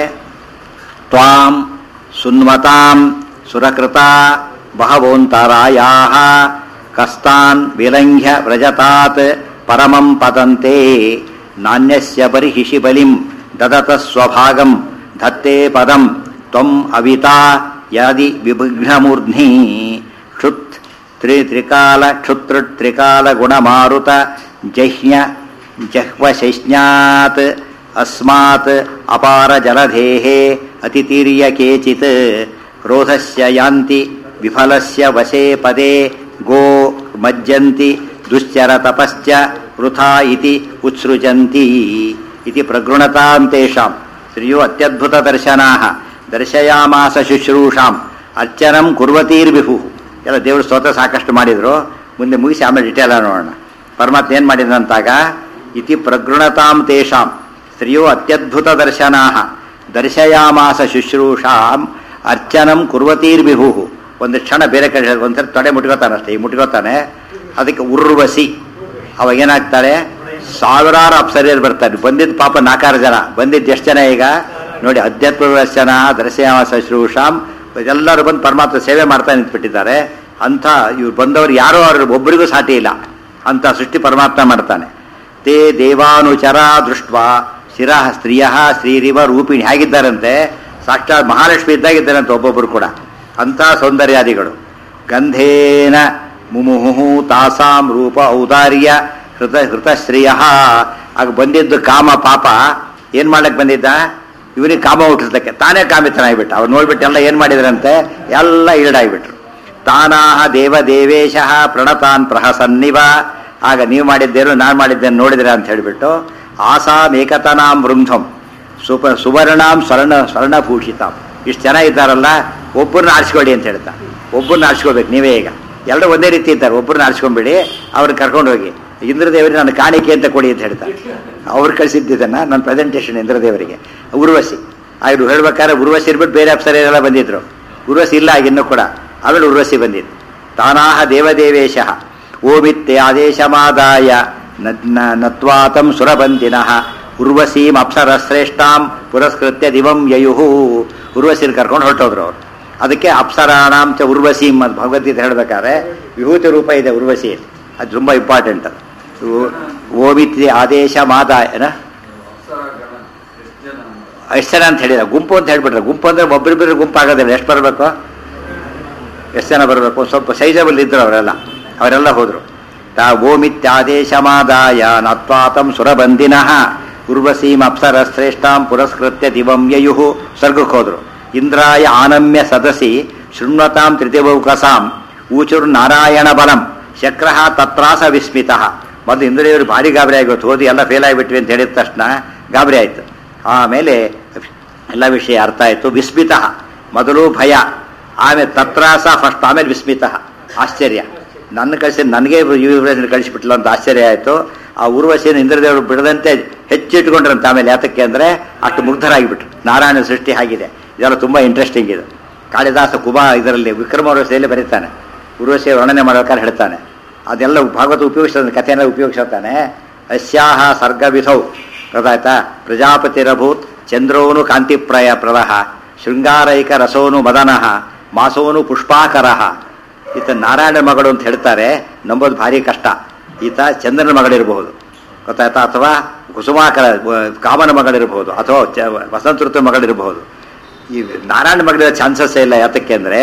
ತ್ವಾಂ ಸುನ್ಮತಾಂ ಸುರಕೃತ ಬಹವೋಂತರಾಯಾ ಕಸ್ತಾನ್ ವಿಲಂಘ್ಯ ವ್ರಜತಾತ್ ಪರಮಂ ಪದಂತೆ ನಾಣ್ಯಸ್ಯ ಬರಿಹಿಷಿ ಬಲಿಂ ದದತ ಸ್ವಭಾಗಂ ಧತ್ತೆ ಪದಂ ತ್ವಂ ಅವಿತಾ ಯದಿ ವಿಘ್ನಮೂರ್ಧ್ನಿ ಕ್ಷುತ್ ತ್ರಿ ತ್ರಿಕಾಲ ಕ್ಷುತೃ ತ್ರಿಕಾಲ ಗುಣಮಾರುತ ಜಹ್ಯ ಜಹ್ವಶೈಷ್ಣ್ಯಾತ್ ಅಸ್ಮಾತ್ ಅಪಾರ ಜಲಧೇಃ ಅತಿತೀರ್ಯ ಕೇಚಿತ್ ಕ್ರೋಧಸ್ಯ ಯಾಂತಿ ವಿಫಲಸ್ಯ ವಶೇ ಪದೇ ಗೋ ಮಜ್ಜಂತಿ ದುಶ್ಚರ ತಪಶ್ಚ ವೃಥಾ ಇತಿ ಉತ್ಸೃಜಂತಿ ಇತಿ ಪ್ರಗೃಣತಾಂ ತೇಷಾಂ ಶ್ರೀಯೋ ಅತ್ಯದ್ಭುತ ದರ್ಶನಾಃ ದರ್ಶಯಾಮಾಸ ಶುಶ್ರೂಷಾಂ ಅರ್ಚನಂ ಕುರ್ವತೀರ್ವಿಹು ಎಲ್ಲ ದೇವರು ಸ್ತೋತ್ರ ಸಾಕಷ್ಟು ಮಾಡಿದ್ರು ಮುಂದೆ ಮುಗಿಸಿ ಆಮೇಲೆ ಡಿಟೇಲ್ ನೋಡೋಣ ಪರಮಾತ್ಮ ಏನ್ ಮಾಡಿದಂತಾಗ ಇತಿ ಪ್ರಗೃಣತಾಂ ತೇಷಾಂ ಸ್ತ್ರೀಯೋ ಅತ್ಯದ್ಭುತ ದರ್ಶನಾ ದರ್ಶಯಾಮಾಸ ಶುಶ್ರೂಷಾಂ ಅರ್ಚನಂ ಕುರ್ವತೀರ್ವಿಭು ಒಂದು ಕ್ಷಣ ಬೇರೆ ಕಡೆ ಒಂದ್ಸರಿ ತೊಡೆ ಮುಟ್ಕೋತಾನೆ ಅಷ್ಟೇ ಈ ಮುಟ್ಕೋತಾನೆ ಅದಕ್ಕೆ ಉರ್ವಸಿ ಅವಾಗ ಏನಾಗ್ತಾರೆ ಸಾವಿರಾರು ಅಪ್ಸರಿಯರು ಬರ್ತಾರೆ ಬಂದಿದ್ದು ಪಾಪ ನಾಲ್ಕಾರು ಜನ ಬಂದಿದ್ದು ಎಷ್ಟು ಜನ ಈಗ ನೋಡಿ ಅಧ್ಯಾತ್ಮ ದರ್ಶನ ದರ್ಶಯಾಮಾಸ ಶುಶ್ರೂಷಾಂ ಎಲ್ಲರೂ ಬಂದು ಪರಮಾತ್ಮ ಸೇವೆ ಮಾಡ್ತಾ ನಿಂತ್ಬಿಟ್ಟಿದ್ದಾರೆ ಅಂಥ ಇವ್ರು ಬಂದವರು ಯಾರೋ ಅವ್ರ ಒಬ್ಬರಿಗೂ ಸಾಟಿ ಇಲ್ಲ ಅಂತ ಸೃಷ್ಟಿ ಪರಮಾತ್ಮ ಮಾಡ್ತಾನೆ ತೇ ದೇವಾನುಚರ ದೃಷ್ಟ ಶಿರ ಸ್ತ್ರೀಯ ಶ್ರೀರಿವ ರೂಪಿಣಿ ಹೇಗಿದ್ದಾರಂತೆ ಸಾಕ್ಷಾತ್ ಮಹಾಲಕ್ಷ್ಮಿ ಇದ್ದಾಗಿದ್ದಾರಂತೆ ಒಬ್ಬೊಬ್ಬರು ಕೂಡ ಅಂಥ ಸೌಂದರ್ಯಾದಿಗಳು ಗಂಧೇನ ಮುಮುಹು ತಾಸಾಂ ರೂಪ ಔದಾರ್ಯ ಹೃತ ಹೃತಶ್ರಿಯ ಆಗ ಬಂದಿದ್ದು ಕಾಮ ಪಾಪ ಏನ್ ಮಾಡಕ್ ಬಂದಿದ್ದ ಇವನಿಗೆ ಕಾಮ ಹುಟ್ಟಿಸ್ಲಿಕ್ಕೆ ತಾನೇ ಕಾಮಿತನಾಗ್ಬಿಟ್ಟ ಅವ್ರು ನೋಡ್ಬಿಟ್ಟು ಎಲ್ಲ ಏನ್ ಮಾಡಿದ್ರಂತೆ ಎಲ್ಲ ಈಡಾಗ್ಬಿಟ್ರು ತಾನಾಹ ದೇವ ದೇವೇಶ ಪ್ರಣತಾನ್ ಪ್ರಹಸನ್ನಿವ ಆಗ ನೀವು ಮಾಡಿದ್ದೇನು ನಾನು ಮಾಡಿದ್ದೇನೆ ನೋಡಿದ್ರೆ ಅಂತ ಹೇಳಿಬಿಟ್ಟು ಆಸಾಂ ಏಕತನಾಂ ವೃಂಧಂ ಸುಪ ಸುವರ್ಣಾಂ ಸ್ವರ್ಣ ಸ್ವರ್ಣಭೂಷಿತಾಂ ಇಷ್ಟು ಜನ ಇದ್ದಾರಲ್ಲ ಒಬ್ಬರನ್ನ ಆರಿಸ್ಕೊಳ್ಳಿ ಅಂತ ಹೇಳ್ತಾ ಒಬ್ಬರನ್ನ ಆರಿಸ್ಕೋಬೇಕು ನೀವೇ ಈಗ ಎಲ್ಲರೂ ಒಂದೇ ರೀತಿ ಇದ್ದಾರೆ ಒಬ್ಬರನ್ನ ಆರಿಸ್ಕೊಂಬಿಡಿ ಅವ್ರನ್ನ ಕರ್ಕೊಂಡು ಹೋಗಿ ಇಂದ್ರದೇವರಿಗೆ ನಾನು ಕಾಣಿಕೆ ಅಂತ ಕೊಡಿ ಅಂತ ಹೇಳ್ತಾರೆ ಅವ್ರು ಕಳಿಸಿದ್ದನ್ನ ನನ್ನ ಪ್ರೆಸೆಂಟೇಷನ್ ಇಂದ್ರದೇವರಿಗೆ ಉರ್ವಶಿ ಅವ್ರು ಹೇಳ್ಬೇಕಾದ್ರೆ ಉರ್ವಶಿ ಇರ್ಬಿಟ್ಟು ಬೇರೆ ಅಪ್ಸರೆಲ್ಲ ಬಂದಿದ್ರು ಉರ್ವಶಿ ಇಲ್ಲ ಆಗ ಇನ್ನೂ ಕೂಡ ಆಮೇಲೆ ಉರ್ವಶಿ ಬಂದಿದ್ದು ತಾನಾಹ ದೇವದೇವೇಶ ಓಮಿತ್ತೆ ಆದೇಶಮಾದಾಯ ನತ್ವಾತಂ ಸುರಬಂದಿನಃ ಉರ್ವಸೀಂ ಅಪ್ಸರ ಶ್ರೇಷ್ಠಾಂ ಪುರಸ್ಕೃತ್ಯ ದಿವಂ ಯಯುಹು ಉರ್ವಶಿನ ಕರ್ಕೊಂಡು ಹೊರಟೋದ್ರು ಅವರು ಅದಕ್ಕೆ ಅಪ್ಸರಾಣಾಂ ಚ ಉರ್ವಸೀಂ ಅಂತ ಭಗವದ್ಗೀತೆ ಹೇಳ್ಬೇಕಾದ್ರೆ ವಿಭೂತಿ ರೂಪ ಇದೆ ಉರ್ವಶಿ ಅದು ತುಂಬ ಇಂಪಾರ್ಟೆಂಟ್ ಅದು ಓಮಿತ್ರಿ ಆದೇಶ ಮಾದಾಯನ ಅಪ್ಸರಗಣ ಎಷ್ಟು ಜನ ಅಂತ ಎಷ್ಟು ಜನ ಅಂತ ಹೇಳಿದ ಗುಂಪು ಅಂತ ಹೇಳ್ಬಿಟ್ರೆ ಗುಂಪು ಅಂದ್ರೆ ಒಬ್ಬರಿಬ್ಬರು ಗುಂಪು ಆಗೋದಿಲ್ಲ ಎಷ್ಟು ಬರಬೇಕು ಎಷ್ಟು ಜನ ಬರಬೇಕು ಸ್ವಲ್ಪ ಸೈಜಬಲ್ ಇದ್ರು ಅವರೆಲ್ಲ ಅವರೆಲ್ಲ ಹೋದ್ರು ತಾ ಓಮಿತ್ಯಾದೇಶಮಾದಾಯ ನತ್ವಾತಂ ಸುರಬಂದಿನಃ ಉರ್ವಸೀಂ ಅಪ್ಸರ ಶ್ರೇಷ್ಠಾಂ ಪುರಸ್ಕೃತ್ಯ ದಿವಂ ಯಯುಃ ಸ್ವರ್ಗಕ್ಕೆ ಹೋದ್ರು ಇಂದ್ರಾಯ ಆನಮ್ಯ ಸದಸಿ ಶೃಣ್ವತಾಂ ತೃತೀಯೌಕಸಾಂ ಊಚುರ್ ನಾರಾಯಣ ಬಲಂ ಶಕ್ರಃ ತತ್ರಾಸ ವಿಸ್ಮಿತಃ ಮೊದಲು ಇಂದ್ರಿಯವರು ಭಾರಿ ಗಾಬರಿ ಆಗೋದು ಓದಿ ಎಲ್ಲ ಫೇಲ್ ಆಗಿಬಿಟ್ವಿ ಅಂತ ಹೇಳಿದ ತಕ್ಷಣ ಗಾಬರಿ ಆಯ್ತು ಆಮೇಲೆ ಎಲ್ಲ ವಿಷಯ ಅರ್ಥ ಆಯ್ತು ವಿಸ್ಮಿತ ಮೊದಲು ಭಯ ಆಮೇಲೆ ತತ್ರಾಸ ಫಸ್ಟ್ ಆಮೇಲೆ ವಿಸ್ಮಿತ ಆಶ್ಚರ್ಯ ನನ್ನ ಕಳಿಸಿ ನನಗೆ ಯುವರಾಜನ ಕಳಿಸಿಬಿಟ್ಲ ಅಂತ ಆಶ್ಚರ್ಯ ಆಯಿತು ಆ ಊರ್ವಶಿನ ಇಂದ್ರದೇವರು ಬಿಡದಂತೆ ಹೆಚ್ಚಿಟ್ಕೊಂಡ್ರಂತೆ ಆಮೇಲೆ ಯಾತಕ್ಕೆ ಅಂದರೆ ಅಷ್ಟು ಮುಗ್ಧರಾಗಿಬಿಟ್ರು ನಾರಾಯಣ ಸೃಷ್ಟಿ ಆಗಿದೆ ಇದೆಲ್ಲ ತುಂಬ ಇಂಟ್ರೆಸ್ಟಿಂಗ್ ಇದು ಕಾಳಿದಾಸ ಕುಬಾ ಇದರಲ್ಲಿ ವಿಕ್ರಮೋರ್ವಶಿಯಲ್ಲಿ ಬರೀತಾನೆ ಉರ್ವಶಿ ವರ್ಣನೆ ಮಾಡ್ಬೇಕಾದ್ರೆ ಹೇಳ್ತಾನೆ ಅದೆಲ್ಲ ಭಾಗವತ ಉಪಯೋಗಿಸ್ತಾನೆ ಕಥೆಯನ್ನು ಉಪಯೋಗಿಸುತ್ತಾನೆ ಅಸ್ಯಾಹ ಸರ್ಗವಿಧೌ ಗೊತ್ತಾಯ್ತಾ ಪ್ರಜಾಪತಿರಭೂತ್ ಚಂದ್ರೋನು ಕಾಂತಿಪ್ರಯ ಪ್ರದಹ ಶೃಂಗಾರೈಕ ರಸೋನು ಮದನಃ ಮಾಸೋನು ಪುಷ್ಪಾಕರಃ ಈತ ನಾರಾಯಣ ಮಗಳು ಅಂತ ಹೇಳ್ತಾರೆ ನಂಬೋದು ಭಾರಿ ಕಷ್ಟ ಈತ ಚಂದ್ರನ ಮಗಳಿರಬಹುದು ಗೊತ್ತಾಯ್ತಾ ಅಥವಾ ಕುಸುಮಾಕರ ಕಾಮನ ಮಗಳಿರಬಹುದು ಅಥವಾ ಚ- ವಸಂತ ಋತು ಮಗಳಿರಬಹುದು ಈ ನಾರಾಯಣ ಮಗಳಿರೋ ಚಾನ್ಸಸ್ಸೇ ಇಲ್ಲ ಯಾತಕ್ಕೆ ಅಂದರೆ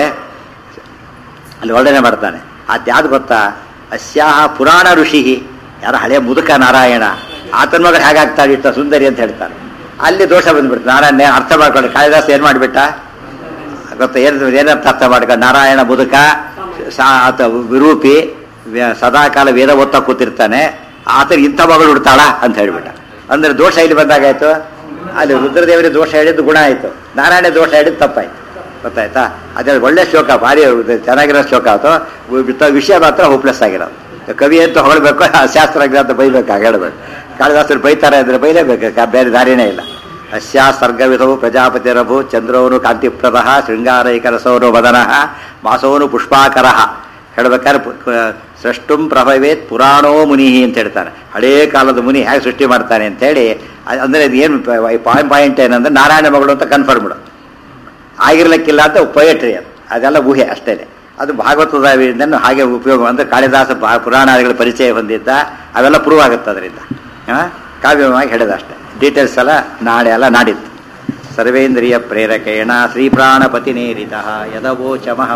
ಅಲ್ಲಿ ವರ್ಣನೆ ಮಾಡ್ತಾನೆ ಅದ್ಯಾವ್ದು ಗೊತ್ತಾ ಅಸ್ಯಾಹ ಪುರಾಣ ಋಷಿ ಯಾರ ಹಳೆಯ ಮುದುಕ ನಾರಾಯಣ ಆತನ ಮಗಳು ಹೇಗಾಗ್ತಾಳೆ ಇಷ್ಟ ಸುಂದರಿ ಅಂತ ಹೇಳ್ತಾನೆ ಅಲ್ಲಿ ದೋಷ ಬಂದ್ಬಿಡ್ತು ನಾರಾಯಣ ಅರ್ಥ ಮಾಡ್ಕೊಂಡು ಕಾಳಿದಾಸ ಏನ್ ಮಾಡ್ಬಿಟ್ಟ ಗೊತ್ತಾ ಏನು ಏನಂತ ಅರ್ಥ ಮಾಡ್ಕೊಂಡು ನಾರಾಯಣ ಮುದುಕ ಸಾ ಆತ ವಿರೂಪಿ ವ್ಯ- ಸದಾಕಾಲ ವೇದ ಓದ್ತಾ ಕೂತಿರ್ತಾನೆ ಆತ ಇಂಥ ಮಗಳು ಹುಡ್ತಾಳ ಅಂತ ಹೇಳ್ಬಿಟ್ಟ ಅಂದ್ರೆ ದೋಷ ಇಲ್ಲಿ ಬಂದಾಗಾಯ್ತು ಅಲ್ಲಿ ರುದ್ರದೇವರಿಗೆ ದೋಷ ಹೇಳಿದ್ದು ಗುಣ ಆಯ್ತು ನಾರಾಯಣ ದೋಷ ಹೇಳಿದ್ದು ತಪ್ಪಾಯ್ತು ಗೊತ್ತಾಯ್ತಾ ಅದೇ ಒಳ್ಳೆ ಶ್ಲೋಕ ಭಾರಿ ಚೆನ್ನಾಗಿರೋ ಶ್ಲೋಕ ಆಯ್ತು ವಿ- ವಿಷಯ ಮಾತ್ರ ಹೋಪ್ಲೆಸ್ ಆಗಿರೋದು ಕವಿ ಅಂತ ಹೊಗಳಬೇಕು ಶಾಸ್ತ್ರಜ್ಞ ಅಂತ ಬೈಬೇಕು ಹೇಳಬೇಕು ಕಾಳಿದಾಸರು ಬೈತಾರೆ ಅಂದ್ರೆ ಬೈಲೇಬೇಕು ಕ- ಬೇರೆ ದಾರಿನೇ ಇಲ್ಲ ಅಸ್ಯಾ ಸರ್ಗವಿಧವು ಪ್ರಜಾಪತಿರಭು ಚಂದ್ರೋನು ಕಾಂತಿಪ್ರದಃ ಶೃಂಗಾರೈಕರಸೋನು ವದನಃ ಮಾಸೋನು ಪುಷ್ಪಾಕರಃ ಹೇಳ್ಬೇಕಾದ್ರೆ ಪು- ಕ- ಸೃಷ್ಟುಂ ಪ್ರಭವೇತ್ ಪುರಾಣೋ ಮುನಿ ಅಂತ ಹೇಳ್ತಾರೆ ಹಳೇ ಕಾಲದ ಮುನಿ ಹೇಗೆ ಸೃಷ್ಟಿ ಮಾಡ್ತಾನೆ ಅಂತೇಳಿ ಅ- ಅಂದ್ರೆ ಏನು ಪಾಯಿಂಟ್ ಪಾಯಿಂಟ್ ಏನಂದ್ರೆ ನಾರಾಯಣ ಮಗಳು ಅಂತ ಕನ್ಫರ್ಮ್ಡ್ ಆಗಿರ್ಲಿಕ್ಕಿಲ್ಲ ಅಂತ ಪೊಯಟ್ರಿ ಅದು ಅದೆಲ್ಲ ಊಹೆ ಅಷ್ಟೇ ಅದು ಭಾಗವತದ ಇದನ್ನು ಹಾಗೆ ಉಪಯೋಗ ಅಂದ್ರೆ ಕಾಳಿದಾಸ ಪಾ- ಪುರಾಣಗಳ ಪರಿಚಯ ಹೊಂದಿದ್ದ ಅವೆಲ್ಲ ಪ್ರೂವ್ ಆಗುತ್ತೆ ಅದರಿಂದ ಆ? ಕಾವ್ಯವಾಗಿ ಹೇಳಿದ ಅಷ್ಟೇ ಡೀಟೇಲ್ಸ್ ಎಲ್ಲ ನಾಳೆ ಎಲ್ಲ ನಾಡಿದ್ದು ಸರ್ವೇಂದ್ರಿಯ ಪ್ರೇರಕೇಣ ಶ್ರೀಪ್ರಾಣಪತಿ ನೇರಿತ ಯದವೋಚಮಃ